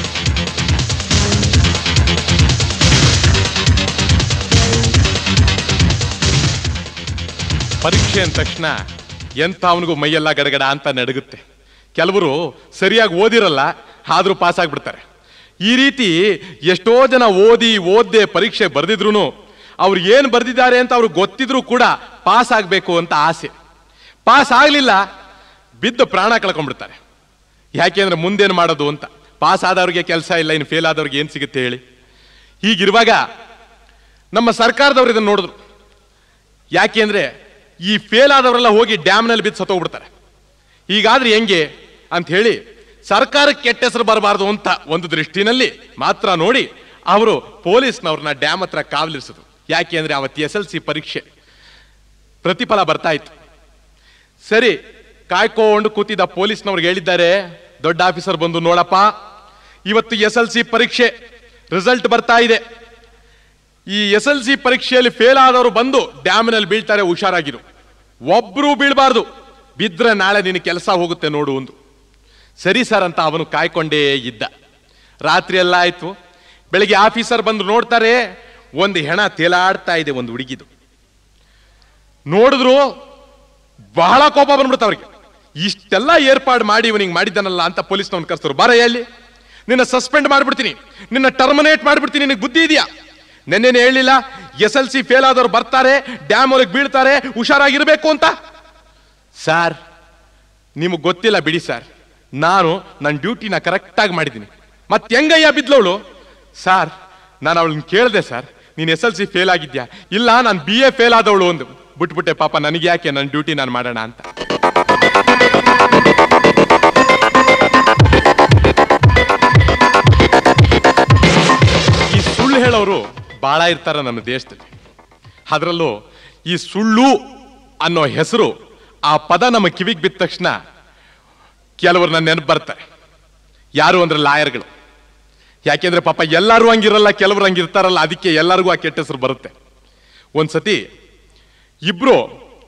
ಪರೀಕ್ಷೆ ಅಂದ ತಕ್ಷಣ ಎಂತ ಅವನಿಗೂ ಮೈಯೆಲ್ಲ ಗಡಗಡ ಅಂತ ನಡಗುತ್ತೆ ಕೆಲವರು ಸರಿಯಾಗಿ ಓದಿರಲ್ಲ ಆದ್ರೂ ಪಾಸ್ ಆಗ್ಬಿಡ್ತಾರೆ ಈ ರೀತಿ ಎಷ್ಟೋ ಜನ ಓದಿ ಓದ್ದೆ ಪರೀಕ್ಷೆ ಬರೆದಿದ್ರು ಅವ್ರು ಏನು ಬರೆದಿದ್ದಾರೆ ಅಂತ ಅವ್ರಿಗೆ ಗೊತ್ತಿದ್ರು ಕೂಡ ಪಾಸ್ ಆಗಬೇಕು ಅಂತ ಆಸೆ ಪಾಸ್ ಆಗಲಿಲ್ಲ ಬಿದ್ದು ಪ್ರಾಣ ಕಳ್ಕೊಂಡ್ಬಿಡ್ತಾರೆ ಯಾಕೆಂದ್ರೆ ಮುಂದೇನು ಮಾಡೋದು ಅಂತ ಪಾಸ್ ಆದವ್ರಿಗೆ ಕೆಲಸ ಇಲ್ಲ ಇನ್ನು ಫೇಲ್ ಆದವ್ರಿಗೆ ಏನು ಸಿಗುತ್ತೆ ಹೇಳಿ ಹೀಗಿರುವಾಗ ನಮ್ಮ ಸರ್ಕಾರದವ್ರು ಇದನ್ನು ನೋಡಿದ್ರು ಯಾಕೆಂದ್ರೆ ಈ ಫೇಲ್ ಆದವರೆಲ್ಲ ಹೋಗಿ ಡ್ಯಾಮ್ನಲ್ಲಿ ಬಿದ್ದು ಸತ್ತೋಗ್ಬಿಡ್ತಾರೆ ಹೀಗಾದ್ರೆ ಹೆಂಗೆ ಅಂತ ಹೇಳಿ ಸರ್ಕಾರಕ್ಕೆ ಕೆಟ್ಟ ಹೆಸರು ಬರಬಾರ್ದು ಅಂತ ಒಂದು ದೃಷ್ಟಿನಲ್ಲಿ ಮಾತ್ರ ನೋಡಿ ಅವರು ಪೊಲೀಸ್ನವ್ರನ್ನ ಡ್ಯಾಮ್ ಹತ್ರ ಕಾವಲಿರಿಸಿದ್ರು ಯಾಕೆ ಅಂದ್ರೆ ಅವತ್ತು ಎಸ್ ಎಲ್ ಸಿ ಪರೀಕ್ಷೆ ಪ್ರತಿಫಲ ಬರ್ತಾ ಇತ್ತು ಸರಿ ಕಾಯ್ಕೊಂಡು ಕೂತಿದ್ದ ಪೊಲೀಸ್ನವ್ರಿಗೆ ಹೇಳಿದ್ದಾರೆ ದೊಡ್ಡ ಆಫೀಸರ್ ಬಂದು ನೋಡಪ್ಪ ಇವತ್ತು ಎಸ್ ಎಲ್ ಸಿ ಪರೀಕ್ಷೆ ರಿಸಲ್ಟ್ ಬರ್ತಾ ಇದೆ ಈ ಎಸ್ ಎಲ್ ಸಿ ಪರೀಕ್ಷೆಯಲ್ಲಿ ಫೇಲ್ ಆದವರು ಬಂದು ಡ್ಯಾಮ್ನಲ್ಲಿ ಬೀಳ್ತಾರೆ ಹುಷಾರಾಗಿರು ಒಬ್ರು ಬೀಳ್ಬಾರ್ದು ಬಿದ್ರೆ ನಾಳೆ ನಿನ್ನ ಕೆಲಸ ಹೋಗುತ್ತೆ ನೋಡು ಒಂದು ಸರಿ ಸರ್ ಅಂತ ಅವನು ಕಾಯ್ಕೊಂಡೇ ಇದ್ದ ರಾತ್ರಿ ಎಲ್ಲ ಆಯ್ತು ಬೆಳಿಗ್ಗೆ ಆಫೀಸರ್ ಬಂದು ನೋಡ್ತಾರೆ ಒಂದು ಹೆಣ ತೇಲಾಡ್ತಾ ಇದೆ ಒಂದು ಹುಡುಗಿದು ನೋಡಿದ್ರು ಬಹಳ ಕೋಪ ಬಂದ್ಬಿಡ್ತು ಅವ್ರಿಗೆ ಇಷ್ಟೆಲ್ಲ ಏರ್ಪಾಡು ಮಾಡಿ ಇವನಿಗೆ ಮಾಡಿದ್ದಾನಲ್ಲ ಅಂತ ಪೊಲೀಸ್ನವ್ನು ಕರ್ಸ್ತರು ಬಾರ ಅಲ್ಲಿ ನಿನ್ನ ಸಸ್ಪೆಂಡ್ ಮಾಡ್ಬಿಡ್ತೀನಿ ನಿನ್ನ ಟರ್ಮಿನೇಟ್ ಮಾಡ್ಬಿಡ್ತೀನಿ ನಿನಗೆ ಬುದ್ಧಿ ಇದೆಯಾ ನೆನ್ನೆನೆ ಹೇಳಿಲ್ಲ ಎಸ್ ಎಲ್ ಸಿ ಫೇಲ್ ಆದವ್ರು ಬರ್ತಾರೆ ಡ್ಯಾಮ್ ಒಳಗೆ ಬೀಳ್ತಾರೆ ಹುಷಾರಾಗಿರ್ಬೇಕು ಅಂತ ಸರ್ ನಿಮಗೆ ಗೊತ್ತಿಲ್ಲ ಬಿಡಿ ಸರ್ ನಾನು ನನ್ನ ಡ್ಯೂಟಿನ ಕರೆಕ್ಟಾಗಿ ಮಾಡಿದ್ದೀನಿ ಮತ್ತೆ ಹೆಂಗಯ್ಯ ಬಿದ್ಲವಳು ಸರ್ ನಾನು ಅವಳನ್ನ ಕೇಳಿದೆ ಸರ್ ನೀನು ಎಸ್ ಎಲ್ ಸಿ ಫೇಲ್ ಆಗಿದ್ಯಾ ಇಲ್ಲ ನಾನು ಬಿ ಎ ಫೇಲ್ ಆದವಳು ಒಂದು ಬಿಟ್ಬಿಟ್ಟೆ ಪಾಪ ನನಗೆ ಯಾಕೆ ನನ್ನ ಡ್ಯೂಟಿ ನಾನು ಮಾಡೋಣ ಅಂತ ಈ ಸುಳ್ಳು ಹೇಳೋರು ಬಹಳ ಇರ್ತಾರೆ ನಮ್ಮ ದೇಶದಲ್ಲಿ ಅದರಲ್ಲೂ ಈ ಸುಳ್ಳು ಅನ್ನೋ ಹೆಸರು ಆ ಪದ ನಮ್ಮ ಕಿವಿಗೆ ಬಿದ್ದ ತಕ್ಷಣ ಕೆಲವರು ನನ್ನ ನೆನಪು ಬರ್ತಾರೆ ಯಾರು ಅಂದ್ರೆ ಲಾಯರ್ಗಳು ಯಾಕೆಂದ್ರೆ ಪಾಪ ಎಲ್ಲರೂ ಹಂಗಿರಲ್ಲ ಕೆಲವರು ಹಂಗಿರ್ತಾರಲ್ಲ ಅದಕ್ಕೆ ಎಲ್ಲರಿಗೂ ಆ ಕೆಟ್ಟ ಹೆಸರು ಬರುತ್ತೆ ಒಂದ್ಸತಿ ಇಬ್ರು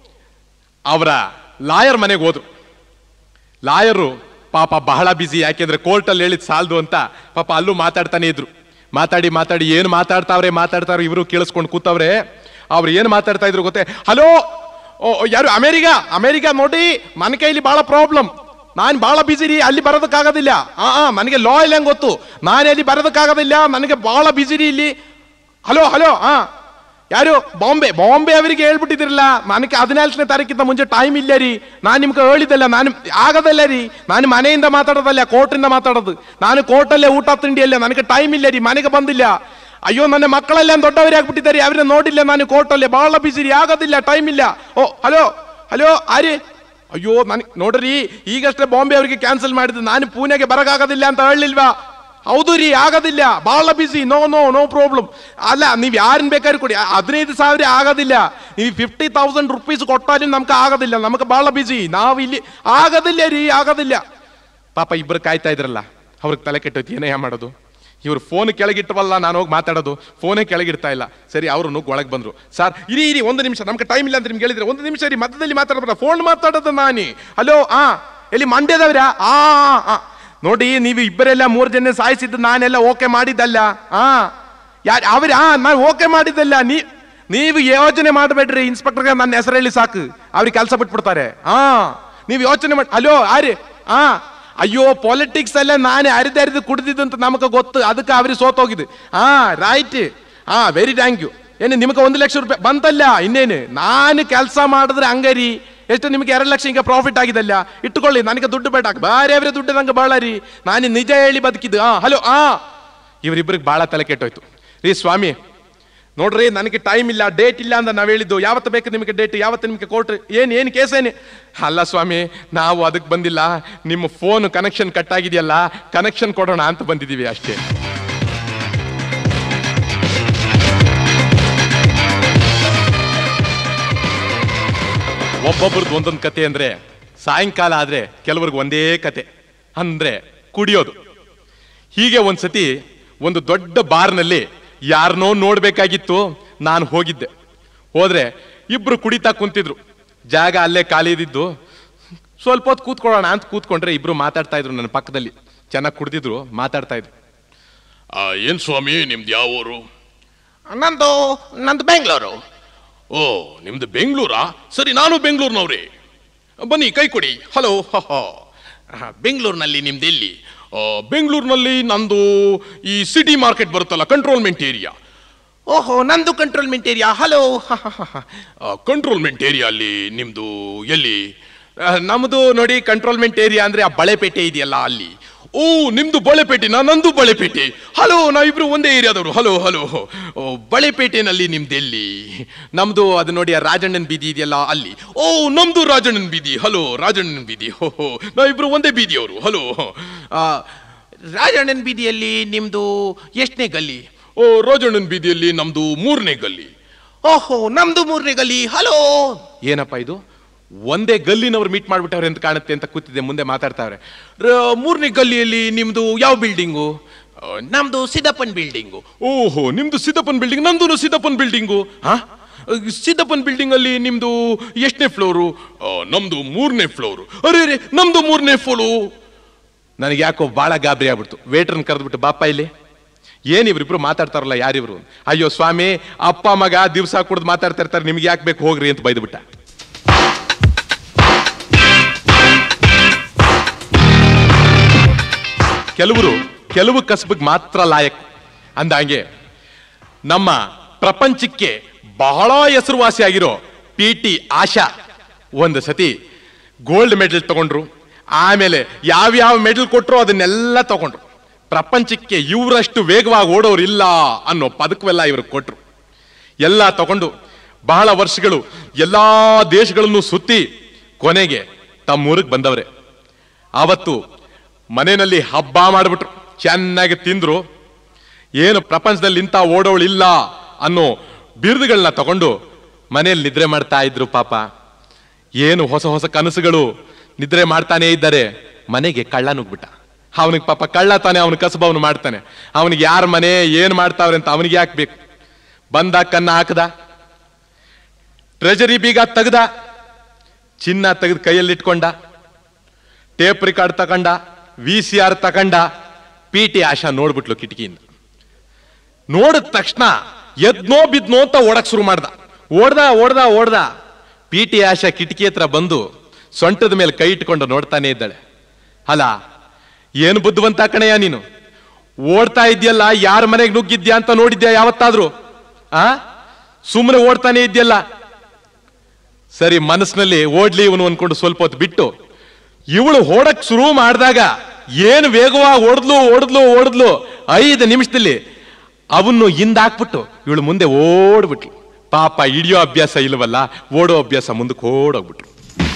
ಅವರ ಲಾಯರ್ ಮನೆಗೆ ಹೋದ್ರು ಲಾಯರು ಪಾಪ ಬಹಳ ಬಿಸಿ ಯಾಕೆಂದ್ರೆ ಕೋರ್ಟಲ್ಲಿ ಹೇಳಿದ್ ಸಾಲದು ಅಂತ ಪಾಪ ಅಲ್ಲೂ ಮಾತಾಡ್ತಾನೆ ಇದ್ರು ಮಾತಾಡಿ ಮಾತಾಡಿ ಏನು ಮಾತಾಡ್ತಾವ್ರೆ ಮಾತಾಡ್ತಾವ್ರೆ ಇವರು ಕೇಳಿಸ್ಕೊಂಡು ಕೂತವ್ರೆ ಅವ್ರು ಏನು ಮಾತಾಡ್ತಾ ಇದ್ರು ಗೊತ್ತೇ ಹಲೋ ಓ ಓ, ಯಾರು ಅಮೇರಿಕಾ ಅಮೇರಿಕಾ ನೋಡಿ ನನ್ನ ಕೈಲಿ ಬಹಳ ಪ್ರಾಬ್ಲಮ್ ನಾನು ಬಹಳ ಬಿಸಿ ರೀ ಅಲ್ಲಿ ಬರೋದಕ್ಕಾಗೋದಿಲ್ಲ ಆ ಆ ನನಗೆ ಲಾ ಇಲ್ಲ ಹೆಂಗ್ ಗೊತ್ತು ನಾನು ಅಲ್ಲಿ ಬರೋದಕ್ಕಾಗೋದಿಲ್ಲ ನನಗೆ ಬಹಳ ಬಿಸಿ ರೀ ಇಲ್ಲಿ ಹಲೋ ಹಲೋ ಹಾ ಯಾರು ಬಾಂಬೆ ಬಾಂಬೆ ಅವರಿಗೆ ಹೇಳ್ಬಿಟ್ಟಿದ್ರಲ್ಲ ನನಗೆ ಹದಿನಾಲ್ಕನೇ ತಾರೀಕಿಂತ ಮುಂಚೆ ಟೈಮ್ ಇಲ್ಲ ರೀ ನಾನು ನಿಮ್ಗೆ ಹೇಳಿದ್ದಲ್ಲ ನಾನು ಆಗದಲ್ಲ ರೀ ನಾನು ಮನೆಯಿಂದ ಮಾತಾಡೋದಲ್ಲ ಕೋರ್ಟಿಂದ ಮಾತಾಡೋದು ನಾನು ಕೋರ್ಟಲ್ಲೇ ಊಟ ತಿಂಡಿಯಲ್ಲ ನನಗೆ ಟೈಮ್ ಇಲ್ಲ ರೀ ಮನೆಗೆ ಬಂದಿಲ್ಲ ಅಯ್ಯೋ ನನ್ನ ಮಕ್ಕಳೆಲ್ಲ ದೊಡ್ಡವರೇ ಆಗ್ಬಿಟ್ಟಿದ್ದಾರೆ ಅವ್ರನ್ನ ನೋಡಿಲ್ಲ ನಾನು ಕೋರ್ಟಲ್ಲಿ ಬಹಳ ಬಿಸಿ ರೀ ಆಗೋದಿಲ್ಲ ಟೈಮ್ ಇಲ್ಲ ಓ ಹಲೋ ಹಲೋ ಆರಿ ಅಯ್ಯೋ ನನಗೆ ನೋಡ್ರಿ ಈಗಷ್ಟೇ ಬಾಂಬೆ ಅವರಿಗೆ ಕ್ಯಾನ್ಸಲ್ ಮಾಡಿದ್ದು ನಾನು ಪೂನೆಗೆ ಬರಕಾಗೋದಿಲ್ಲ ಅಂತ ಹೇಳಲಿಲ್ವಾ ಹೌದು ರೀ ಆಗೋದಿಲ್ಲ ಬಹಳ ಬಿಸಿ ನೋ ನೋ ನೋ ಪ್ರಾಬ್ಲಮ್ ಅಲ್ಲ ನೀವು ಯಾರನ್ನ ಬೇಕಾದ್ರೂ ಕೊಡಿ ಹದಿನೈದು ಸಾವಿರ ಆಗೋದಿಲ್ಲ ನೀವು ಫಿಫ್ಟಿ ತೌಸಂಡ್ ರುಪೀಸ್ ಕೊಟ್ಟಾലും ನಮ್ಗೆ ಆಗೋದಿಲ್ಲ ನಮಗೆ ಬಹಳ ಬಿಸಿ ನಾವು ಇಲ್ಲಿ ಆಗೋದಿಲ್ಲ ರೀ ಆಗೋದಿಲ್ಲ ಪಾಪ ಇಬ್ಬರು ಕಾಯ್ತಾ ಇದ್ರಲ್ಲ ಅವ್ರಿಗೆ ತಲೆ ಕೆಟ್ಟೋಯ್ತು ಏನೇ ಮಾಡೋದು ಇವ್ರು ಫೋನ್ ಕೆಳಗಿಟ್ಟವಲ್ಲ ನಾನು ಹೋಗಿ ಮಾತಾಡೋದು ಫೋನೇ ಕೆಳಗಿಡ್ತಾ ಇಲ್ಲ ಸರಿ ಅವರು ನುಗ್ಗಿ ಒಳಗೆ ಬಂದ್ರು ಸರ್ ಇರಿ ಇರಿ ಒಂದು ನಿಮಿಷ ನಮ್ಗೆ ಟೈಮ್ ಇಲ್ಲ ಅಂತ ನಿಮ್ಗೆ ಹೇಳಿದ್ರೆ ಒಂದು ನಿಮಿಷ ರೀ ಮಧ್ಯದಲ್ಲಿ ಮಾತಾಡೋದ ಫೋನ್ ಮಾತಾಡೋದು ನಾನಿ ಹಲೋ ಆ ಎಲ್ಲಿ ಮಂಡ್ಯದವ್ರಾ ಆ ಆ, ಆ. ನೋಡಿ ನೀವು ಇಬ್ಬರೆಲ್ಲ ಮೂರು ಜನ ಸಾಯಿಸಿದ್ದು ನಾನೆಲ್ಲ ಓಕೆ ಮಾಡಿದ್ದಲ್ಲ ಆ ಯಾರು ಅವ್ರ ಆ ನಾನು ಓಕೆ ಮಾಡಿದ್ದಲ್ಲ ನೀ ನೀವು ಯೋಚನೆ ಮಾಡಬೇಡ್ರಿ ಇನ್ಸ್ಪೆಕ್ಟರ್ಗೆ ನನ್ನ ಹೆಸರು ಹೇಳಿ ಸಾಕು ಅವ್ರಿಗೆ ಕೆಲಸ ಬಿಟ್ಬಿಡ್ತಾರೆ ಹಾ ನೀವು ಯೋಚನೆ ಮಾಡಿ ಅಲೋ ಆರಿ ಆ ಅಯ್ಯೋ ಪಾಲಿಟಿಕ್ಸ್ ಅಲ್ಲೇ ನಾನು ಅರಿದು ಅರಿದು ಕುಡ್ದಿದ್ದು ಅಂತ ನಮಗೆ ಗೊತ್ತು ಅದಕ್ಕೆ ಅವ್ರಿಗೆ ಸೋತೋಗಿದೆ ಹಾ ರೈಟ್ ಹಾ ವೆರಿ ಥ್ಯಾಂಕ್ ಯು ಏನು ನಿಮಗೆ ಒಂದು ಲಕ್ಷ ರೂಪಾಯಿ ಬಂತಲ್ಲ ಇನ್ನೇನು ನಾನು ಕೆಲಸ ಮಾಡಿದ್ರೆ ಹಂಗರಿ ಎಷ್ಟು ನಿಮಗೆ ಎರಡು ಲಕ್ಷ ಹಿಂಗೆ ಪ್ರಾಫಿಟ್ ಆಗಿದಲ್ಲ ಇಟ್ಟುಕೊಳ್ಳಿ ನನಗೆ ದುಡ್ಡು ಬೇಡ ಬಾರಿ ಅವರೇ ದುಡ್ಡು ನಂಗೆ ಭಾಳ ರೀ ನಾನು ನಿಜ ಹೇಳಿ ಬದುಕಿದ್ದು ಹಾ ಹಲೋ ಹಾ ಇವರಿಬ್ಬರಿಗೆ ಭಾಳ ತಲೆ ಕೆಟ್ಟೋಯ್ತು ರೀ ಸ್ವಾಮಿ ನೋಡ್ರಿ ನನಗೆ ಟೈಮ್ ಇಲ್ಲ ಡೇಟ್ ಇಲ್ಲ ಅಂತ ನಾವು ಹೇಳಿದ್ದು ಯಾವತ್ತು ಬೇಕು ನಿಮಗೆ ಡೇಟ್ ಯಾವತ್ತು ನಿಮಗೆ ಕೋರ್ಟ್ ಏನು ಏನು ಕೇಸ್ ಏನು ಅಲ್ಲ ಸ್ವಾಮಿ ನಾವು ಅದಕ್ಕೆ ಬಂದಿಲ್ಲ ನಿಮ್ಮ ಫೋನ್ ಕನೆಕ್ಷನ್ ಕಟ್ ಆಗಿದೆಯಲ್ಲ ಕನೆಕ್ಷನ್ ಕೊಡೋಣ ಅಂತ ಬಂದಿದ್ದೀವಿ ಅಷ್ಟೇ ಒಬ್ಬೊಬ್ರದ್ದು ಒಂದೊಂದು ಕತೆ ಅಂದ್ರೆ ಸಾಯಂಕಾಲ ಆದ್ರೆ ಕೆಲವ್ರಿಗೆ ಒಂದೇ ಕತೆ ಅಂದ್ರೆ ಕುಡಿಯೋದು ಹೀಗೆ ಒಂದ್ಸತಿ ಒಂದು ದೊಡ್ಡ ಬಾರ್ನಲ್ಲಿ ಯಾರನ್ನೋ ನೋಡ್ಬೇಕಾಗಿತ್ತು ನಾನು ಹೋಗಿದ್ದೆ ಹೋದ್ರೆ ಇಬ್ರು ಕುಡಿತಾ ಕುಂತಿದ್ರು ಜಾಗ ಅಲ್ಲೇ ಖಾಲಿ ಇದ್ದಿದ್ದು ಸ್ವಲ್ಪ ಹೊತ್ತು ಕೂತ್ಕೊಳ್ಳೋಣ ಅಂತ ಕೂತ್ಕೊಂಡ್ರೆ ಇಬ್ರು ಮಾತಾಡ್ತಾ ಇದ್ರು ನನ್ನ ಪಕ್ಕದಲ್ಲಿ ಚೆನ್ನಾಗಿ ಕುಡ್ದಿದ್ರು ಮಾತಾಡ್ತಾ ಇದ್ರು ಆ, ಏನ್ ಸ್ವಾಮಿ ನಿಮ್ದು ಯಾವ ಊರು ನಂದು ನಂದು ಬೆಂಗಳೂರು ಓ ನಿಮ್ದು ಬೆಂಗಳೂರಾ ಸರಿ ನಾನು ಬೆಂಗಳೂರಿನವ್ರೆ ಬನ್ನಿ ಕೈ ಕೊಡಿ ಹಲೋ ಬೆಂಗಳೂರಿನಲ್ಲಿ ನಿಮ್ದು ಎಲ್ಲಿ ಆ, ಬೆಂಗಳೂರಿನಲ್ಲಿ ನಂದು ಈ ಸಿಟಿ ಮಾರ್ಕೆಟ್ ಬರುತ್ತಲ್ಲ ಕಂಟ್ರೋಲ್ಮೆಂಟ್ ಏರಿಯಾ ಓಹೋ ನಂದು cantonment area hello cantonment area ಅಲ್ಲಿ ನಿಮ್ದು ಎಲ್ಲಿ ನಮ್ದು ನೋಡಿ ಕಂಟ್ರೋಲ್ಮೆಂಟ್ ಏರಿಯಾ ಅಂದ್ರೆ ಆ ಬಳೆಪೇಟೆ ಇದೆಯಲ್ಲ ಅಲ್ಲಿ ಓ ನಿಮ್ದು ಬಳೆಪೇಟೆನಾ ನಂದು ಬಳೆಪೇಟೆ ಹಲೋ ನಾವಿಬ್ರು ಒಂದೇ ಏರಿಯಾದವರು ಹಲೋ ಹಲೋ ಓ ಬಳೆಪೇಟೆನಲ್ಲಿ ನಿಮ್ದು ಎಲ್ಲಿ ನಮ್ದು ಅದು ನೋಡಿ ಆ ರಾಜಣ್ಣನ ಬೀದಿ ಇದೆಯಲ್ಲ ಅಲ್ಲಿ ಓ ನಮ್ದು ರಾಜಣ್ಣನ ಬೀದಿ ಹಲೋ ರಾಜಣ್ಣನ ಬೀದಿ ಹೋ ಹೋ ನಾವಿಬ್ರು ಒಂದೇ ಬೀದಿಯವರು ಹಲೋ ಆ, ರಾಜಣ್ಣನ ಬೀದಿಯಲ್ಲಿ ನಿಮ್ದು ಎಷ್ಟನೇ ಗಲ್ಲಿ ಓ ರಾಜಣ್ಣನ ಬೀದಿಯಲ್ಲಿ ನಮ್ದು ಮೂರನೇ ಗಲ್ಲಿ ಓಹೋ ನಮ್ದು ಮೂರನೇ ಗಲ್ಲಿ ಹಲೋ ಏನಪ್ಪ ಇದು ಒಂದೇ ಗಲ್ಲಿನವ್ರು ಮೀಟ್ ಮಾಡ್ಬಿಟ್ಟವ್ರೆ ಅಂತ ಕಾಣುತ್ತೆ ಅಂತ ಕೂತಿದ್ದೆ ಮುಂದೆ ಮಾತಾಡ್ತಾವ್ರೆ ಮೂರನೇ ಗಲ್ಲಿಯಲ್ಲಿ ನಿಮ್ದು ಯಾವ ಬಿಲ್ಡಿಂಗು ನಮ್ದು ಸಿದ್ದಪ್ಪನ್ ಬಿಲ್ಡಿಂಗು ಓಹೋ ನಿಮ್ದು ಸಿದ್ದಪ್ಪನ್ ಬಿಲ್ಡಿಂಗ್ ನಂದು ಸಿದ್ದಪ್ಪನ್ ಬಿಲ್ಡಿಂಗು ಹಾ ಸಿದ್ದಪ್ಪನ್ ಬಿಲ್ಡಿಂಗ್ ಅಲ್ಲಿ ನಿಮ್ದು ಎಷ್ಟನೇ ಫ್ಲೋರು ನಮ್ದು ಮೂರನೇ ಫ್ಲೋರು ಅರೆ ಅರೆ ನಮ್ದು ಮೂರನೇ ಫ್ಲೋರು ನನಗೆ ಯಾಕೋ ಭಾಳ ಗಾಬರಿ ಆಗ್ಬಿಡ್ತು ವೇಟ್ರನ್ ಕರೆದ್ಬಿಟ್ಟು ಬಾಪ ಇಲ್ಲಿ ಏನ್ ಇವ್ರಿಬ್ರು ಮಾತಾಡ್ತಾರಲ್ಲ ಯಾರಿವ್ರು ಅಯ್ಯೋ ಸ್ವಾಮಿ ಅಪ್ಪ ಮಗ ದಿವಸ ಕುಡ್ದು ಮಾತಾಡ್ತಾ ಇರ್ತಾರೆ ನಿಮ್ಗೆ ಯಾಕೆ ಬೇಕು ಹೋಗ್ರಿ ಅಂತ ಬೈದ್ಬಿಟ್ಟ ಕೆಲವರು ಕೆಲವು ಕಸಬಿಗೆ ಮಾತ್ರ ಲಾಯಕ್ ಅಂದಂಗೆ ನಮ್ಮ ಪ್ರಪಂಚಕ್ಕೆ ಬಹಳ ಹೆಸರುವಾಸಿಯಾಗಿರೋ ಪಿ ಟಿ ಆಶಾ ಒಂದು ಸತಿ ಗೋಲ್ಡ್ ಮೆಡಲ್ ತಗೊಂಡ್ರು ಆಮೇಲೆ ಯಾವ್ಯಾವ ಮೆಡಲ್ ಕೊಟ್ರು ಅದನ್ನೆಲ್ಲ ತಗೊಂಡ್ರು ಪ್ರಪಂಚಕ್ಕೆ ಇವರಷ್ಟು ವೇಗವಾಗಿ ಓಡೋರು ಇಲ್ಲ ಅನ್ನೋ ಪದಕವೆಲ್ಲ ಇವ್ರಿಗೆ ಕೊಟ್ರು ಎಲ್ಲ ತಗೊಂಡು ಬಹಳ ವರ್ಷಗಳು ಎಲ್ಲಾ ದೇಶಗಳನ್ನು ಸುತ್ತಿ ಕೊನೆಗೆ ತಮ್ಮೂರಿಗೆ ಬಂದವ್ರೆ ಆವತ್ತು ಮನೆಯಲ್ಲಿ ಹಬ್ಬ ಮಾಡಿಬಿಟ್ರು ಚೆನ್ನಾಗಿ ತಿಂದ್ರು ಏನು ಪ್ರಪಂಚದಲ್ಲಿ ಇಂಥ ಓಡೋಳಿಲ್ಲ ಅನ್ನೋ ಬಿರುದುಗಳನ್ನ ತಗೊಂಡು ಮನೆಯಲ್ಲಿ ನಿದ್ರೆ ಮಾಡ್ತಾ ಇದ್ರು ಪಾಪ ಏನು ಹೊಸ ಹೊಸ ಕನಸುಗಳು ನಿದ್ರೆ ಮಾಡ್ತಾನೇ ಇದ್ದಾರೆ ಮನೆಗೆ ಕಳ್ಳ ನುಗ್ಬಿಟ್ಟ ಅವನಿಗೆ ಪಾಪ ಕಳ್ಳ ತಾನೆ ಅವನ ಕಸಬ ಅವನು ಮಾಡ್ತಾನೆ ಅವನಿಗೆ ಯಾರ ಮನೆ ಏನ್ ಮಾಡ್ತಾವ್ರೆ ಅಂತ ಅವನಿಗೆ ಯಾಕೆ ಬೇಕು ಬಂದ ಕನ್ನ ಹಾಕದ ಟ್ರೆಜರಿ ಬೀಗ ತೆಗ್ದ ಚಿನ್ನ ತೆಗೆದು ಕೈಯಲ್ಲಿ ಇಟ್ಕೊಂಡ ಟೇಪ್ ರಿಕಾರ್ಡ್ ತಕೊಂಡ ವಿ ಸಿ ಆರ್ ತಕೊಂಡ ಪಿ ಟಿ ಆಶಾ ನೋಡ್ಬಿಟ್ಲು ಕಿಟಕಿಯಿಂದ ನೋಡಿದ ತಕ್ಷಣ ಎದ್ನೋ ಬಿದ್ನೋ ಅಂತ ಓಡಕ್ ಶುರು ಮಾಡ್ದ ಓಡ್ದ ಓಡ್ದ ಓಡ್ದ ಪಿ ಟಿ ಆಶಾ ಕಿಟಕಿ ಹತ್ರ ಬಂದು ಸೊಂಟದ ಮೇಲೆ ಕೈ ಇಟ್ಕೊಂಡು ನೋಡ್ತಾನೆ ಇದ್ದಾಳೆ ಅಲ್ಲ ಏನು ಬುದ್ಧಿವಂತ ಕಣಯ್ಯ ನೀನು ಓಡ್ತಾ ಇದ್ಯಲ್ಲ ಯಾರ ಮನೆಗೆ ನುಗ್ಗಿದ್ಯಾ ಅಂತ ನೋಡಿದ್ಯಾ ಯಾವತ್ತಾದ್ರೂ ಆ ಸುಮ್ಮನೆ ಓಡ್ತಾನೆ ಇದ್ಯಲ್ಲ ಸರಿ ಮನಸ್ಸಿನಲ್ಲಿ ಓಡ್ಲಿ ಇವನು ಅನ್ಕೊಂಡು ಸ್ವಲ್ಪ ಹೊತ್ತು ಬಿಟ್ಟು ಇವಳು ಓಡಕ್ ಶುರು ಮಾಡಿದಾಗ ಏನು ವೇಗವಾಗಿ ಓಡಿದ್ಲು ಓಡಿದ್ಲು ಓಡಿದ್ಲು ಐದು ನಿಮಿಷದಲ್ಲಿ ಅವನ್ನು ಹಿಂದಾಕ್ಬಿಟ್ಟು ಇವಳು ಮುಂದೆ ಓಡ್ಬಿಟ್ಲು ಪಾಪ ಹಿಡಿಯೋ ಅಭ್ಯಾಸ ಇಲ್ವಲ್ಲ ಓಡೋ ಅಭ್ಯಾಸ ಮುಂದಕ್ಕೆ ಓಡೋಗ್ಬಿಟ್ರು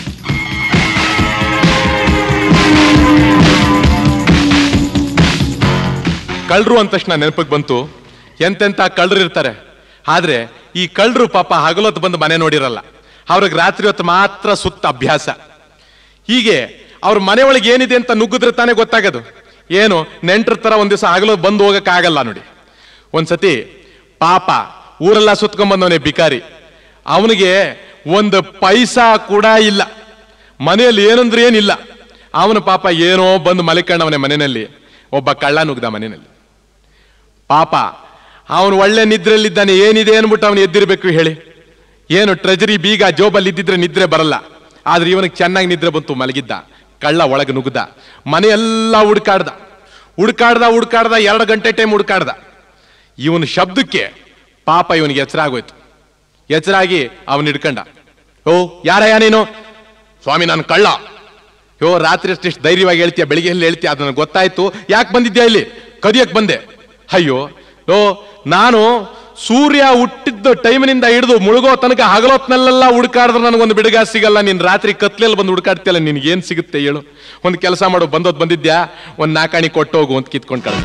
ಕಳ್ಳರು ಅಂದ ತಕ್ಷಣ ನೆನಪಿಗೆ ಬಂತು ಎಂತೆಂತ ಕಳ್ಳರು ಇರ್ತಾರೆ ಆದ್ರೆ ಈ ಕಳ್ಳರು ಪಾಪ ಹಗಲೊತ್ತು ಬಂದು ಮನೆ ನೋಡಿರಲ್ಲ ಅವ್ರಿಗೆ ರಾತ್ರಿ ಹೊತ್ತು ಮಾತ್ರ ಸುತ್ತ ಅಭ್ಯಾಸ ಹೀಗೆ ಅವ್ರ ಮನೆ ಒಳಗೆ ಏನಿದೆ ಅಂತ ನುಗ್ಗಿದ್ರೆ ತಾನೇ ಗೊತ್ತಾಗೋದು ಏನು ನೆಂಟ್ರ ತರ ಒಂದ್ ದಿವಸ ಹಗಲು ಬಂದು ಹೋಗಕ್ಕಾಗಲ್ಲ ನೋಡಿ ಒಂದ್ಸತಿ ಪಾಪ ಊರೆಲ್ಲ ಸುತ್ಕೊಂಡ್ಬಂದವನೇ ಬಿಕಾರಿ ಅವನಿಗೆ ಒಂದು ಪೈಸಾ ಕೂಡ ಇಲ್ಲ ಮನೆಯಲ್ಲಿ ಏನಂದ್ರೆ ಏನಿಲ್ಲ ಅವನು ಪಾಪ ಏನೋ ಬಂದು ಮಲಿಕಂಡವನೇ ಮನೆಯಲ್ಲಿ ಒಬ್ಬ ಕಳ್ಳ ನುಗ್ದ ಮನೆಯಲ್ಲಿ ಪಾಪ ಅವನು ಒಳ್ಳೆ ನಿದ್ರೆಯಲ್ಲಿದ್ದಾನೆ ಏನಿದೆ ಅನ್ಬಿಟ್ಟು ಅವನು ಎದ್ದಿರ್ಬೇಕು ಹೇಳಿ ಏನು ಟ್ರೆಜರಿ ಬೀಗ ಜೋಬಲ್ಲಿ ಇದ್ದಿದ್ರೆ ನಿದ್ರೆ ಬರಲ್ಲ ಆದ್ರೆ ಇವನಿಗೆ ಚೆನ್ನಾಗಿ ನಿದ್ರೆ ಬಂತು ಮಲಗಿದ್ದ ಕಳ್ಳ ಒಳಗೆ ನುಗ್ದ ಮನೆಯೆಲ್ಲ ಹುಡುಕಾಡ್ದ ಹುಡುಕಾಡ್ದ ಹುಡುಕಾಡ್ದ ಎರಡು ಗಂಟೆ ಟೈಮ್ ಹುಡುಕಾಡ್ದ ಇವನ ಶಬ್ದಕ್ಕೆ ಪಾಪ ಇವನಿಗೆ ಎಚ್ಚರ ಆಗೋಯ್ತು ಎಚ್ಚರಾಗಿ ಅವನ್ ಹಿಡ್ಕಂಡ ಓ ಯಾರಯ್ಯ ನೀನು ಸ್ವಾಮಿ ನಾನು ಕಳ್ಳ ಯೋ ರಾತ್ರಿ ಅಷ್ಟಿಷ್ಟು ಧೈರ್ಯವಾಗಿ ಹೇಳ್ತೀಯ ಬೆಳಿಗ್ಗೆ ಎಲ್ಲಿ ಹೇಳ್ತೀಯ ಅದು ನನಗೆ ಗೊತ್ತಾಯ್ತು ಯಾಕೆ ಬಂದಿದ್ಯಾ ಇಲ್ಲಿ ಕದಿಯಕ್ ಬಂದೆ ಅಯ್ಯೋ ಓ ನಾನು ಸೂರ್ಯ ಹುಟ್ಟಿದ್ದ ಟೈಮಿನಿಂದ ಹಿಡಿದು ಮುಳುಗೋ ತನಕ ಹಗಲೊತ್ನಲ್ಲೆಲ್ಲ ಹುಡುಕಾಡಿದ್ರೆ ನನಗೊಂದು ಬಿಡುಗ ಸಿಗಲ್ಲ ನೀನ್ ರಾತ್ರಿ ಕತ್ಲೆಯಲ್ಲಿ ಬಂದು ಹುಡುಕಾಡ್ತಿಯಲ್ಲ ನಿನ್ಗೆ ಏನ್ ಸಿಗುತ್ತೆ ಹೇಳು ಒಂದು ಕೆಲಸ ಮಾಡು ಬಂದೋದ್ ಬಂದಿದ್ಯಾ ಒಂದ್ ನಾಕಾಣಿ ಕೊಟ್ಟು ಹೋಗು ಅಂತ ಕಿತ್ಕೊಂಡು ಕಳ್ಸ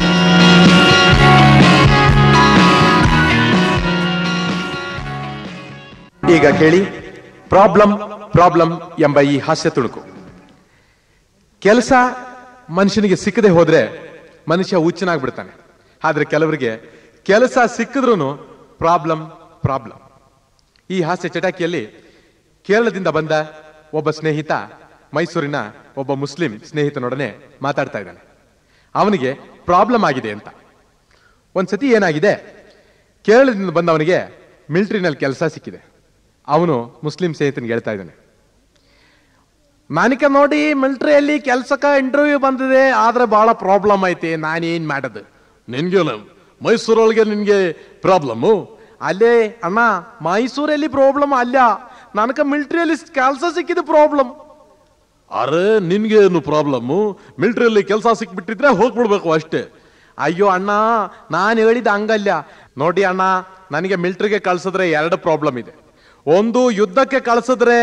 ಈಗ ಕೇಳಿ ಪ್ರಾಬ್ಲಮ್ ಪ್ರಾಬ್ಲಮ್ ಎಂಬ ಈ ಹಾಸ್ಯ ತುಣುಕು ಕೆಲಸ ಮನುಷ್ಯನಿಗೆ ಸಿಕ್ಕದೆ ಹೋದ್ರೆ ಮನುಷ್ಯ ಹುಚ್ಚನಾಗ್ಬಿಡ್ತಾನೆ ಆದ್ರೆ ಕೆಲವರಿಗೆ ಕೆಲಸ ಸಿಕ್ಕಿದ್ರೂ ಪ್ರಾಬ್ಲಮ್ ಪ್ರಾಬ್ಲಮ್ ಈ ಹಾಸ್ಯ ಚಟಾಕಿಯಲ್ಲಿ ಕೇರಳದಿಂದ ಬಂದ ಒಬ್ಬ ಸ್ನೇಹಿತ ಮೈಸೂರಿನ ಒಬ್ಬ ಮುಸ್ಲಿಂ ಸ್ನೇಹಿತನೊಡನೆ ಮಾತಾಡ್ತಾ ಇದ್ದಾನೆ ಅವನಿಗೆ ಪ್ರಾಬ್ಲಮ್ ಆಗಿದೆ ಅಂತ ಒಂದ್ಸತಿ ಏನಾಗಿದೆ ಕೇರಳದಿಂದ ಬಂದವನಿಗೆ ಮಿಲಿಟರಿನಲ್ಲಿ ಕೆಲಸ ಸಿಕ್ಕಿದೆ ಅವನು ಮುಸ್ಲಿಂ ಸ್ನೇಹಿತನಿಗೆ ಹೇಳ್ತಾ ಇದ್ದಾನೆ ನನಗೆ ನೋಡಿ ಮಿಲಿಟರಿಯಲ್ಲಿ ಕೆಲ್ಸಕ್ಕೆ ಇಂಟರ್ವ್ಯೂ ಬಂದಿದೆ ಆದ್ರೆ ಬಹಳ ಪ್ರಾಬ್ಲಮ್ ಐತಿ ನಾನೇನ್ ಮಾಡೋದು ನಿನ್ಗೆ ಮೈಸೂರೊಳಗೆ ನಿನ್ಗೆ ಪ್ರಾಬ್ಲಮ್ಮು ಅಲ್ಲೇ ಅಣ್ಣ ಮೈಸೂರಲ್ಲಿ ಪ್ರಾಬ್ಲಮ್ ಅಲ್ಲ ನನಗೆ ಮಿಲಿಟರಿಯಲ್ಲಿ ಕೆಲಸ ಸಿಕ್ಕಿದ ಪ್ರಾಬ್ಲಮ್ ಅರೆ ನಿನ್ಗೆ ಏನು ಪ್ರಾಬ್ಲಮ್ಮು ಮಿಲಿಟರಿಯಲ್ಲಿ ಕೆಲಸ ಸಿಕ್ಬಿಟ್ಟಿದ್ರೆ ಹೋಗ್ಬಿಡ್ಬೇಕು ಅಷ್ಟೇ ಅಯ್ಯೋ ಅಣ್ಣ ನಾನು ಹೇಳಿದ ಹಂಗಲ್ಲ ನೋಡಿ ಅಣ್ಣ ನನಗೆ ಮಿಲಿಟರಿಗೆ ಕಳ್ಸಿದ್ರೆ ಎರಡು ಪ್ರಾಬ್ಲಮ್ ಇದೆ ಒಂದು ಯುದ್ಧಕ್ಕೆ ಕಳ್ಸಿದ್ರೆ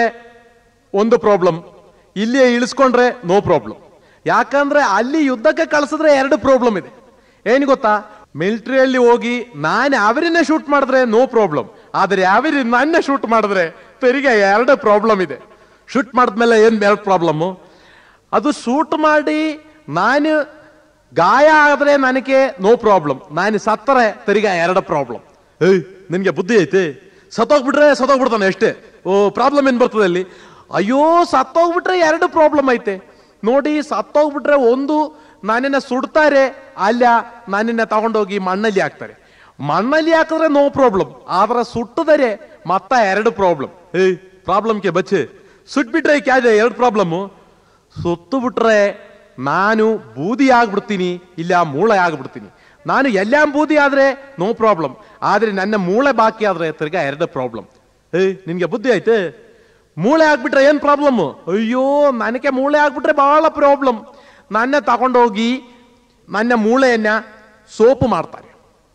ಒಂದು ಪ್ರಾಬ್ಲಮ್ ಇಲ್ಲಿ ಇಳಿಸ್ಕೊಂಡ್ರೆ ನೋ ಪ್ರಾಬ್ಲಮ್ ಯಾಕಂದ್ರೆ ಅಲ್ಲಿ ಯುದ್ಧಕ್ಕೆ ಕಳ್ಸಿದ್ರೆ ಎರಡು ಪ್ರಾಬ್ಲಮ್ ಇದೆ ಏನ್ ಗೊತ್ತಾ ಮಿಲಿಟರಿಯಲ್ಲಿ ಹೋಗಿ ನಾನು ಅವರನ್ನೇ ಶೂಟ್ ಮಾಡಿದ್ರೆ ನೋ ಪ್ರಾಬ್ಲಮ್ ಆದ್ರೆ ಅವರಿ ನನ್ನ ಶೂಟ್ ಮಾಡಿದ್ರೆ ತೆರಿಗೆ ಎರಡು ಪ್ರಾಬ್ಲಮ್ ಇದೆ ಶೂಟ್ ಮಾಡಿದ್ಮೇಲೆ ಏನ್ ಎರಡು ಪ್ರಾಬ್ಲಮ್ಮು ಅದು ಶೂಟ್ ಮಾಡಿ ನಾನು ಗಾಯ ಆದ್ರೆ ನನಗೆ ನೋ ಪ್ರಾಬ್ಲಮ್ ನಾನು ಸತ್ತರೆ ತಿರ್ಗಾ ಎರಡು ಪ್ರಾಬ್ಲಮ್ ಏಯ್ ನಿನ್ಗೆ ಬುದ್ಧಿ ಐತೆ ಸತ್ತೋಗ್ಬಿಟ್ರೆ ಸತ್ತೋಗ್ಬಿಡ್ತಾನೆ ಅಷ್ಟೇ ಓ ಪ್ರಾಬ್ಲಮ್ ಏನ್ ಬರ್ತದೆ ಅಲ್ಲಿ ಅಯ್ಯೋ ಸತ್ತೋಗ್ಬಿಟ್ರೆ ಎರಡು ಪ್ರಾಬ್ಲಮ್ ಐತೆ ನೋಡಿ ಸತ್ತೋಗ್ಬಿಟ್ರೆ ಒಂದು ನನ್ನನ್ನ ಸುಡ್ತಾರೆ ಅಲ್ಲ ನನ್ನನ್ನ ತಗೊಂಡೋಗಿ ಮಣ್ಣಲ್ಲಿ ಹಾಕ್ತಾರೆ ಮಣ್ಣಲ್ಲಿ ಹಾಕಿದ್ರೆ ನೋ ಪ್ರಾಬ್ಲಮ್ ಆದ್ರೆ ಸುಟ್ಟಿದರೆ ಮತ್ತ ಎರಡು ಪ್ರಾಬ್ಲಮ್ ಏಯ್ ಪ್ರಾಬ್ಲಮ್ಗೆ ಬಚ್ಚೆ ಸುಟ್ಬಿಟ್ರೆ ಕ್ಯಾದೆ ಎರಡು ಪ್ರಾಬ್ಲಮ್ಮು ಸುತ್ತು ಬಿಟ್ರೆ ನಾನು ಬೂದಿ ಆಗ್ಬಿಡ್ತೀನಿ ಇಲ್ಲ ಮೂಳೆ ಆಗ್ಬಿಡ್ತೀನಿ ನಾನು ಎಲ್ಲ ಬೂದಿ ಆದ್ರೆ ನೋ ಪ್ರಾಬ್ಲಮ್ ಆದ್ರೆ ನನ್ನ ಮೂಳೆ ಬಾಕಿ ಆದ್ರೆ ತಿರ್ಗಾ ಎರಡು ಪ್ರಾಬ್ಲಮ್ ಏಯ್ ನಿನ್ಗೆ ಬುದ್ಧಿ ಐತೆ ಮೂಳೆ ಆಗ್ಬಿಟ್ರೆ ಏನ್ ಪ್ರಾಬ್ಲಮ್ ಅಯ್ಯೋ ನನಗೆ ಮೂಳೆ ಆಗ್ಬಿಟ್ರೆ ಬಹಳ ಪ್ರಾಬ್ಲಮ್ ನನ್ನ ತಗೊಂಡೋಗಿ ನನ್ನ ಮೂಳೆಯನ್ನ ಸೋಪು ಮಾಡ್ತಾರೆ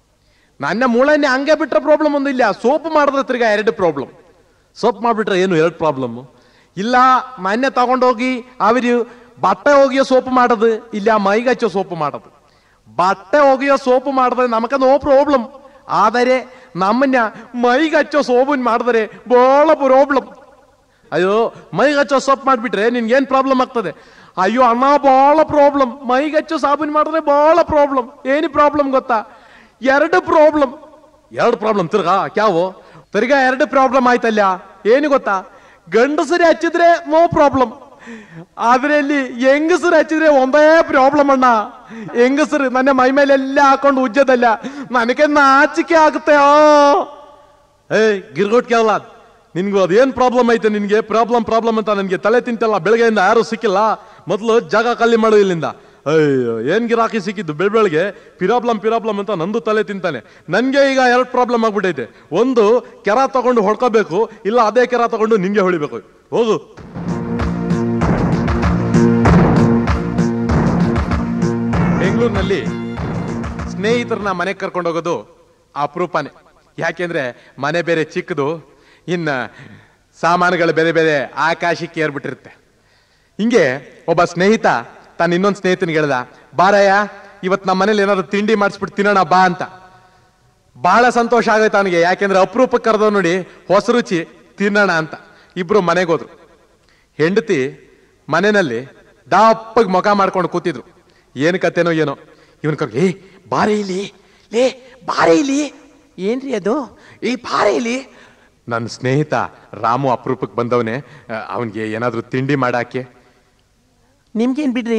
ನನ್ನ ಮೂಳೆಯನ್ನ ಹಂಗೆ ಬಿಟ್ರೆ ಪ್ರಾಬ್ಲಮ್ ಒಂದಿಲ್ಲ ಸೋಪು ಮಾಡಿದ್ರೆ ತಿರ್ಗಾ ಎರಡು ಪ್ರಾಬ್ಲಮ್ ಸೋಪ್ ಮಾಡ್ಬಿಟ್ರೆ ಏನು ಎರಡು ಪ್ರಾಬ್ಲಮ್ ಇಲ್ಲ ಮೊನ್ನೆ ತಗೊಂಡೋಗಿ ಅವರು ಬಟ್ಟೆ ಒಗೆಯೋ ಸೋಪ್ ಮಾಡೋದು ಇಲ್ಲ ಮೈಗಚ್ಚೋ ಸೋಪ್ ಮಾಡೋದು ಬಟ್ಟೆ ಒಗೆಯೋ ಸೋಪ್ ಮಾಡಿದ್ರೆ ನಮಗ ನೋ ಪ್ರಾಬ್ಲಮ್ ಆದರೆ ನಮ್ಮನ್ನ ಮೈಗಚ್ಚೋ ಸೋಪನ್ ಮಾಡಿದ್ರೆ ಬಹಳ ಪ್ರಾಬ್ಲಮ್ ಅಯ್ಯೋ ಮೈಗಚ್ಚೋ ಸೋಪ್ ಮಾಡ್ಬಿಟ್ರೆ ನಿನ್ಗೆ ಏನ್ ಪ್ರಾಬ್ಲಮ್ ಆಗ್ತದೆ ಅಯ್ಯೋ ಅಣ್ಣ ಬಹಳ ಪ್ರಾಬ್ಲಮ್ ಮೈಗಚ್ಚೋ ಸಾಬೂನ್ ಮಾಡಿದ್ರೆ ಬಹಳ ಪ್ರಾಬ್ಲಮ್ ಏನು ಪ್ರಾಬ್ಲಮ್ ಗೊತ್ತಾ ಎರಡು ಪ್ರಾಬ್ಲಮ್ ಎರಡು ಪ್ರಾಬ್ಲಮ್ ತಿರ್ಗಾ ಕ್ಯಾವು ತಿರ್ಗಾ ಎರಡು ಪ್ರಾಬ್ಲಮ್ ಆಯ್ತಲ್ಲ ಏನು ಗೊತ್ತಾ ಗಂಡಸರಿ ಹಚ್ಚಿದ್ರೆ ನೋ ಪ್ರಾಬ್ಲಮ್ ಆದ್ರೆ ಇಲ್ಲಿ ಹೆಂಗಸರು ಹಚ್ಚಿದ್ರೆ ಒಂದೇ ಪ್ರಾಬ್ಲಮ್ ಅಣ್ಣ ಹೆಂಗಸರು ನನ್ನ ಮೈ ಮೇಲೆ ಎಲ್ಲ ಹಾಕೊಂಡು ಉಜ್ಜದಲ್ಲ ನನಗೆ ನಾಚಿಕೆ ಆಗುತ್ತೆ ಆ ಏಯ್ ಗಿರ್ಗೋಟ್ ಕೇಳಲ್ಲ ನಿನ್ಗೂ ಅದೇನ್ ಪ್ರಾಬ್ಲಮ್ ಐತೆ ನಿನ್ಗೆ ಪ್ರಾಬ್ಲಮ್ ಪ್ರಾಬ್ಲಮ್ ಅಂತ ನನ್ಗೆ ತಲೆ ತಿಂತಲ್ಲ ಬೆಳಗ್ಗೆಯಿಂದ ಯಾರು ಸಿಕ್ಕಿಲ್ಲ ಮೊದಲು ಜಾಗ ಖಾಲಿ ಮಾಡು ಇಲ್ಲಿಂದ ಅಯ್ಯೋ ಏನ್ ಗಿರಾಕಿ ಸಿಕ್ಕಿದ್ದು ಬೆಳ್ ಬೆಳಗ್ಗೆ ಪಿರಾಬ್ಲಮ್ ಪಿರಾಬ್ಲಮ್ ಅಂತ ನಂದು ತಲೆ ತಿಂತಾನೆ ನನ್ಗೆ ಈಗ ಎರಡು ಪ್ರಾಬ್ಲಮ್ ಆಗ್ಬಿಟ್ಟೈತೆ ಒಂದು ಕೆರ ತಗೊಂಡು ಹೊಡ್ಕೋಬೇಕು ಇಲ್ಲ ಅದೇ ಕೆರ ತಗೊಂಡು ನಿಂಗೆ ಹೊಳಿಬೇಕು ಹೋಗು ಬೆಂಗಳೂರಿನಲ್ಲಿ ಸ್ನೇಹಿತರನ್ನ ಮನೆಗೆ ಕರ್ಕೊಂಡು ಹೋಗೋದು ಅಪರೂಪನೇ ಯಾಕೆಂದ್ರೆ ಮನೆ ಬೇರೆ ಚಿಕ್ಕದು ಇನ್ನ ಸಾಮಾನುಗಳು ಬೇರೆ ಬೇರೆ ಆಕಾಶಕ್ಕೆ ಏರ್ಬಿಟ್ಟಿರುತ್ತೆ ಹಿಂಗೆ ಒಬ್ಬ ಸ್ನೇಹಿತ ತನ್ನ ಇನ್ನೊಂದು ಸ್ನೇಹಿತನಿಗೆ ಹೇಳ್ದ ಬಾರಯ್ಯ ಇವತ್ತು ನಮ್ಮ ಮನೇಲಿ ಏನಾದ್ರು ತಿಂಡಿ ಮಾಡಿಸ್ಬಿಟ್ಟು ತಿನ್ನೋಣ ಬಾ ಅಂತ ಬಹಳ ಸಂತೋಷ ಆಗೋಯ್ತು ಅವನಿಗೆ ಯಾಕೆಂದ್ರೆ ಅಪರೂಪಕ್ಕೆ ಕರೆದವ್ ನೋಡಿ ಹೊಸ ರುಚಿ ತಿನ್ನೋಣ ಅಂತ ಇಬ್ರು ಮನೆಗೆ ಹೋದ್ರು ಹೆಂಡತಿ ಮನೆಯಲ್ಲಿ ದಪ್ಪಗೆ ಮುಖ ಮಾಡ್ಕೊಂಡು ಕೂತಿದ್ರು ಏನ್ ಕತೆನೋ ಏನೋ ಇವನ್ ಕರ್ ಏ ಬಾರೆ ಇಲ್ಲಿ ಲೇ ಬಾರೆ ಇಲ್ಲಿ ಏನ್ರಿ ಅದು ಏ ಬಾರೆ ಇಲ್ಲಿ ನನ್ನ ಸ್ನೇಹಿತ ರಾಮು ಅಪರೂಪಕ್ಕೆ ಬಂದವನೇ ಅವನಿಗೆ ಏನಾದ್ರೂ ತಿಂಡಿ ಮಾಡಾಕೆ ನಿಮ್ಗೇನ್ ಬಿಡ್ರಿ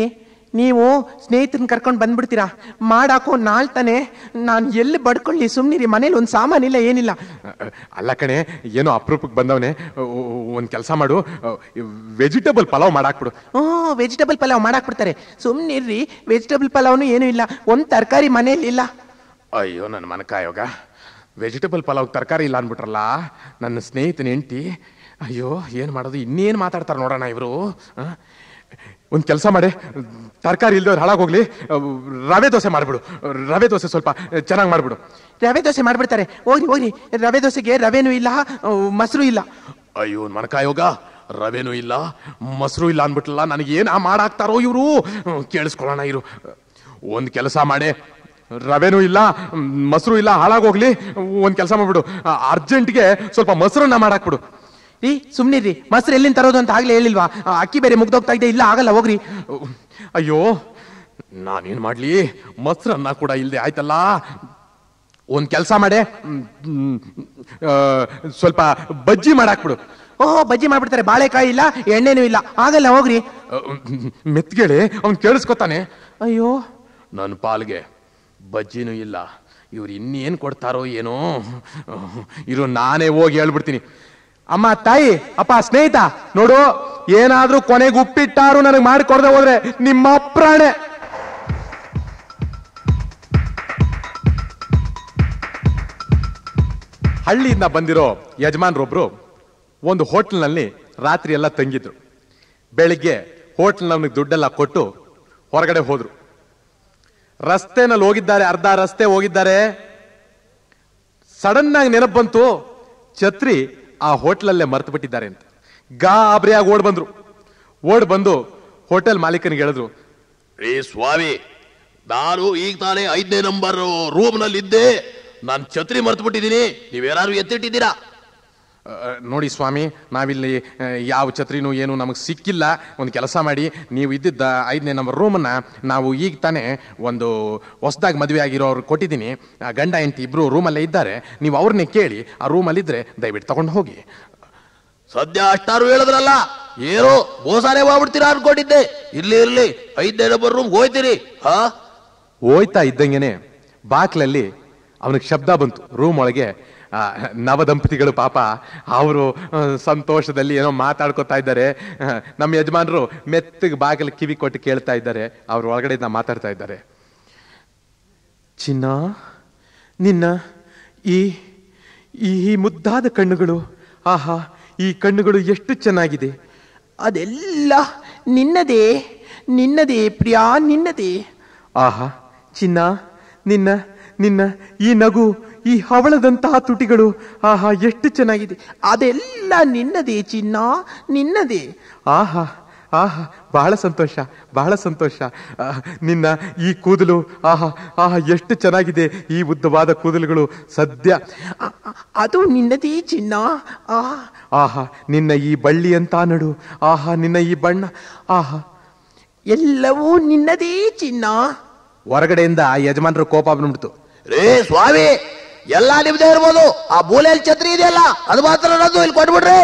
ನೀವು ಸ್ನೇಹಿತರನ್ನ ಕರ್ಕೊಂಡು ಬಂದ್ಬಿಡ್ತೀರಾ ಮಾಡಾಕೋ ನಾಳ್ತಾನೆ ನಾನು ಎಲ್ಲಿ ಬಡ್ಕೊಳ್ಳಿ ಸುಮ್ಮನಿರಿ ಮನೇಲಿ ಒಂದು ಸಾಮಾನಿಲ್ಲ ಏನಿಲ್ಲ ಅಲ್ಲ ಕಣೆ ಏನೋ ಅಪರೂಪಕ್ಕೆ ಬಂದವನೆ ಒಂದು ಕೆಲಸ ಮಾಡು ವೆಜಿಟೇಬಲ್ ಪಲಾವ್ ಮಾಡಾಕ್ಬಿಡು ಹ್ಞೂ ವೆಜಿಟೇಬಲ್ ಪಲಾವ್ ಮಾಡಾಕ್ಬಿಡ್ತಾರೆ ಸುಮ್ಮನಿರ್ರಿ ವೆಜಿಟೇಬಲ್ ಪಲಾವ್ನು ಏನೂ ಇಲ್ಲ ಒಂದು ತರಕಾರಿ ಮನೇಲಿ ಇಲ್ಲ ಅಯ್ಯೋ ನನ್ನ ಮನಕಾಯೋಗ ವೆಜಿಟೇಬಲ್ ಪಲಾವ್ ತರಕಾರಿ ಇಲ್ಲ ಅನ್ಬಿಟ್ರಲ್ಲ ನನ್ನ ಸ್ನೇಹಿತನ ಹೆಂಡತಿ ಅಯ್ಯೋ ಏನು ಮಾಡೋದು ಇನ್ನೇನು ಮಾತಾಡ್ತಾರೆ ನೋಡೋಣ ಇವರು ಒಂದು ಕೆಲಸ ಮಾಡಿ ತರಕಾರಿ ಇಲ್ದವ್ರು ಹಾಳಾಗೋಗ್ಲಿ ರವೆ ದೋಸೆ ಮಾಡಿಬಿಡು ರವೆ ದೋಸೆ ಸ್ವಲ್ಪ ಚೆನ್ನಾಗಿ ಮಾಡಿಬಿಡು ರವೆ ದೋಸೆ ಮಾಡ್ಬಿಡ್ತಾರೆ ಹೋಗ್ರಿ ಹೋಗ್ರಿ ರವೆ ದೋಸೆಗೆ ರವೆನೂ ಇಲ್ಲ ಆ, ಮೊಸರು ಇಲ್ಲ ಅಯ್ಯೋ ಮನಕಾಯೋಗ ರವೆನೂ ಇಲ್ಲ ಮೊಸರು ಇಲ್ಲ ಅನ್ಬಿಟ್ಲಲ್ಲ ನನಗೆ ಏನು ಮಾಡಾಕ್ತಾರೋ ಇವರು ಕೇಳಿಸ್ಕೊಳ್ಳೋಣ ಇರು ಒಂದು ಕೆಲಸ ಮಾಡಿ ರವೆನೂ ಇಲ್ಲ ಮ್, ಮೊಸರು ಇಲ್ಲ ಹಾಳಾಗೋಗ್ಲಿ ಒಂದು ಕೆಲಸ ಮಾಡ್ಬಿಡು ಅರ್ಜೆಂಟ್ಗೆ ಸ್ವಲ್ಪ ಮೊಸರನ್ನ ಮಾಡಾಕ್ಬಿಡು ರೀ ಸುಮ್ನಿರ್ರಿ ಮೊಸರು ಎಲ್ಲಿಂದ ತರೋದು ಅಂತ ಆಗ್ಲೇ ಹೇಳಿಲ್ವಾ ಆ, ಅಕ್ಕಿ ಬೇರೆ ಮುಗ್ದೋಗ್ತಾ ಇದೆ ಇಲ್ಲ ಆಗಲ್ಲ ಹೋಗ್ರಿ ಅಯ್ಯೋ ನಾನೇನು ಮಾಡ್ಲಿ ಮೊಸರನ್ನ ಕೂಡ ಇಲ್ಲದೆ ಆಯ್ತಲ್ಲ ಒಂದು ಕೆಲಸ ಮಾಡೆ ಮ್, ಮ್, ಆ, ಸ್ವಲ್ಪ ಬಜ್ಜಿ ಮಾಡಾಕ್ಬಿಡು ಓಹೋ ಬಜ್ಜಿ ಮಾಡ್ಬಿಡ್ತಾರೆ ಬಾಳೆಕಾಯಿ ಇಲ್ಲ ಎಣ್ಣೆನೂ ಇಲ್ಲ ಆಗಲ್ಲ ಹೋಗ್ರಿ ಮೆತ್ಗೇಳಿ ಅವ್ನು ಕೇಳಿಸ್ಕೊತಾನೆ ಅಯ್ಯೋ ನನ್ನ ಪಾಲ್ಗೆ ಬಜ್ಜಿನೂ ಇಲ್ಲ ಇವ್ರು ಇನ್ನೇನು ಕೊಡ್ತಾರೋ ಏನೋ ಇರು ನಾನೇ ಹೋಗಿ ಹೇಳ್ಬಿಡ್ತೀನಿ ಅಮ್ಮ ತಾಯಿ ಅಪ್ಪ ಸ್ನೇಹಿತ ನೋಡು ಏನಾದ್ರೂ ಕೊನೆಗೆ ಉಪ್ಪಿಟ್ಟಾರು ನನಗೆ ಮಾಡಿ ಕೊಡದೆ ಹೋದ್ರೆ ನಿಮ್ಮ ಪ್ರಾಣೆ ಹಳ್ಳಿಯಿಂದ ಬಂದಿರೋ ಯಜಮಾನ್ರೊಬ್ರು ಒಂದು ಹೋಟ್ಲ್ನಲ್ಲಿ ರಾತ್ರಿ ಎಲ್ಲ ತಂಗಿದ್ರು ಬೆಳಿಗ್ಗೆ ಹೋಟ್ಲ್ನವನಿಗೆ ದುಡ್ಡೆಲ್ಲ ಕೊಟ್ಟು ಹೊರಗಡೆ ಹೋದ್ರು ರಸ್ತೆನಲ್ಲಿ ಹೋಗಿದ್ದಾರೆ ಅರ್ಧ ರಸ್ತೆ ಹೋಗಿದ್ದಾರೆ ಸಡನ್ ಆಗಿ ನೆನಪು ಬಂತು ಛತ್ರಿ ಆ ಹೋಟ್ಲಲ್ಲೇ ಮರ್ತು ಬಿಟ್ಟಿದ್ದಾರೆ ಅಂತ ಗಾಬರಿಯಾಗಿ ಓಡ್ ಬಂದ್ರು ಓಡ್ ಬಂದು ಹೋಟೆಲ್ ಮಾಲೀಕನಿಗೆ ಹೇಳಿದ್ರು ರೇ ಸ್ವಾಮಿ ನಾನು ಈಗ ತಾನೇ ಐದನೇ ನಂಬರ್ ರೂಮ್ ನಲ್ಲಿ ಇದ್ದೆ ನಾನು ಛತ್ರಿ ಮರ್ತು ಬಿಟ್ಟಿದ್ದೀನಿ ನೀವೇನಾದ್ರು ಎತ್ತಿಟ್ಟಿದ್ದೀರಾ "ಅ, ನೋಡಿ ಸ್ವಾಮಿ ನಾವಿಲ್ಲಿ ಆ, ಯಾವ ಛತ್ರಿನೂ ಏನು ನಮಗೆ ಸಿಕ್ಕಿಲ್ಲ ಒಂದು ಕೆಲಸ ಮಾಡಿ ನೀವು ಇದ್ದಿದ್ದ ಐದನೇ ನಂಬರ್ ರೂಮನ್ನ ನಾವು ಈಗ ತಾನೇ ಒಂದು ಹೊಸದಾಗಿ ಮದುವೆ ಆಗಿರೋರು ಕೊಟ್ಟಿದ್ದೀನಿ ಆ ಗಂಡ ಹೆಂಡತಿ ಇಬ್ರು ರೂಮಲ್ಲೇ ಇದ್ದಾರೆ ನೀವು ಅವ್ರನ್ನೇ ಕೇಳಿ ಆ ರೂಮಲ್ಲಿ ಇದ್ರೆ ದಯವಿಟ್ಟು ತಗೊಂಡು ಹೋಗಿ ಸದ್ಯ ಅಷ್ಟಾರು ಹೇಳಿದ್ರಲ್ಲ ಏನೋ ಮೋಸಾನೇ ಮಾಡ್ಬಿಡ್ತೀರಾ ಅನ್ಕೊಂಡಿದ್ದೆ ಇರ್ಲಿ ಇರ್ಲಿ ಐದನೇ ನಂಬರ್ ರೂಮ್ ಹೋಯ್ತೀರಿ ಹಾ ಹೋಯ್ತಾ ಇದ್ದಂಗೆನೆ ಬಾಕ್ಲಲ್ಲಿ ಅವನಿಗೆ ಶಬ್ದ ಬಂತು ರೂಮ್ ಒಳಗೆ ಆ, ನವ ದಂಪತಿಗಳು ಪಾಪ ಅವರು ಸಂತೋಷದಲ್ಲಿ ಏನೋ ಮಾತಾಡ್ಕೊತಾ ಇದ್ದಾರೆ ಆ, ನಮ್ಮ ಯಜಮಾನರು ಮೆತ್ತಗೆ ಬಾಗಿಲು ಕಿವಿ ಕೊಟ್ಟು ಕೇಳ್ತಾ ಇದ್ದಾರೆ ಅವ್ರ ಒಳಗಡೆಯಿಂದ ಮಾತಾಡ್ತಾ ಇದ್ದಾರೆ ಚಿನ್ನ ನಿನ್ನ ಈ ಈ ಈ ಮುದ್ದಾದ ಕಣ್ಣುಗಳು ಆಹಾ ಈ ಕಣ್ಣುಗಳು ಎಷ್ಟು ಚೆನ್ನಾಗಿದೆ ಅದೆಲ್ಲ ನಿನ್ನದೇ ನಿನ್ನದೇ ಪ್ರಿಯಾ ನಿನ್ನದೇ ಆಹಾ ಚಿನ್ನ ನಿನ್ನ ನಿನ್ನ ಈ ನಗು ಈ ಹವಳದಂತಹ ತುಟಿಗಳು ಆಹಾ ಎಷ್ಟು ಚೆನ್ನಾಗಿದೆ ಅದೆಲ್ಲ ನಿನ್ನದೇ ಚಿನ್ನ ನಿನ್ನದೇ ಆಹಾ ಆಹಾ ಬಹಳ ಸಂತೋಷ ಬಹಳ ಸಂತೋಷ ಆಹ್, ನಿನ್ನ ಈ ಕೂದಲು ಆಹಾ ಆಹಾ ಎಷ್ಟು ಚೆನ್ನಾಗಿದೆ ಈ ಉದ್ದವಾದ ಕೂದಲುಗಳು ಸದ್ಯ ಅ- ಅ- ಅದು ನಿನ್ನದೇ ಚಿನ್ನ ಆ ಆಹಾ ನಿನ್ನ ಈ ಬಳ್ಳಿ ಅಂತ ನಡು ಆಹಾ ನಿನ್ನ ಈ ಬಣ್ಣ ಆಹಾ ಎಲ್ಲವೂ ನಿನ್ನದೇ ಚಿನ್ನ ಹೊರಗಡೆಯಿಂದ ಯಜಮಾನರ ಕೋಪ ಬಂದ್ಬಿಡ್ತು ರೇ ಸ್ವಾಮಿ ಎಲ್ಲ ನಿಮ್ದೇ ಇರ್ಬೋದು ಆ ಮೂಲೆಯಲ್ಲಿ ಛತ್ರಿ ಇದೆಯಲ್ಲ ಅದು ಮಾತ್ರ ನನ್ನದು ಇಲ್ಲಿ ಕೊಟ್ಬಿಡ್ರಿ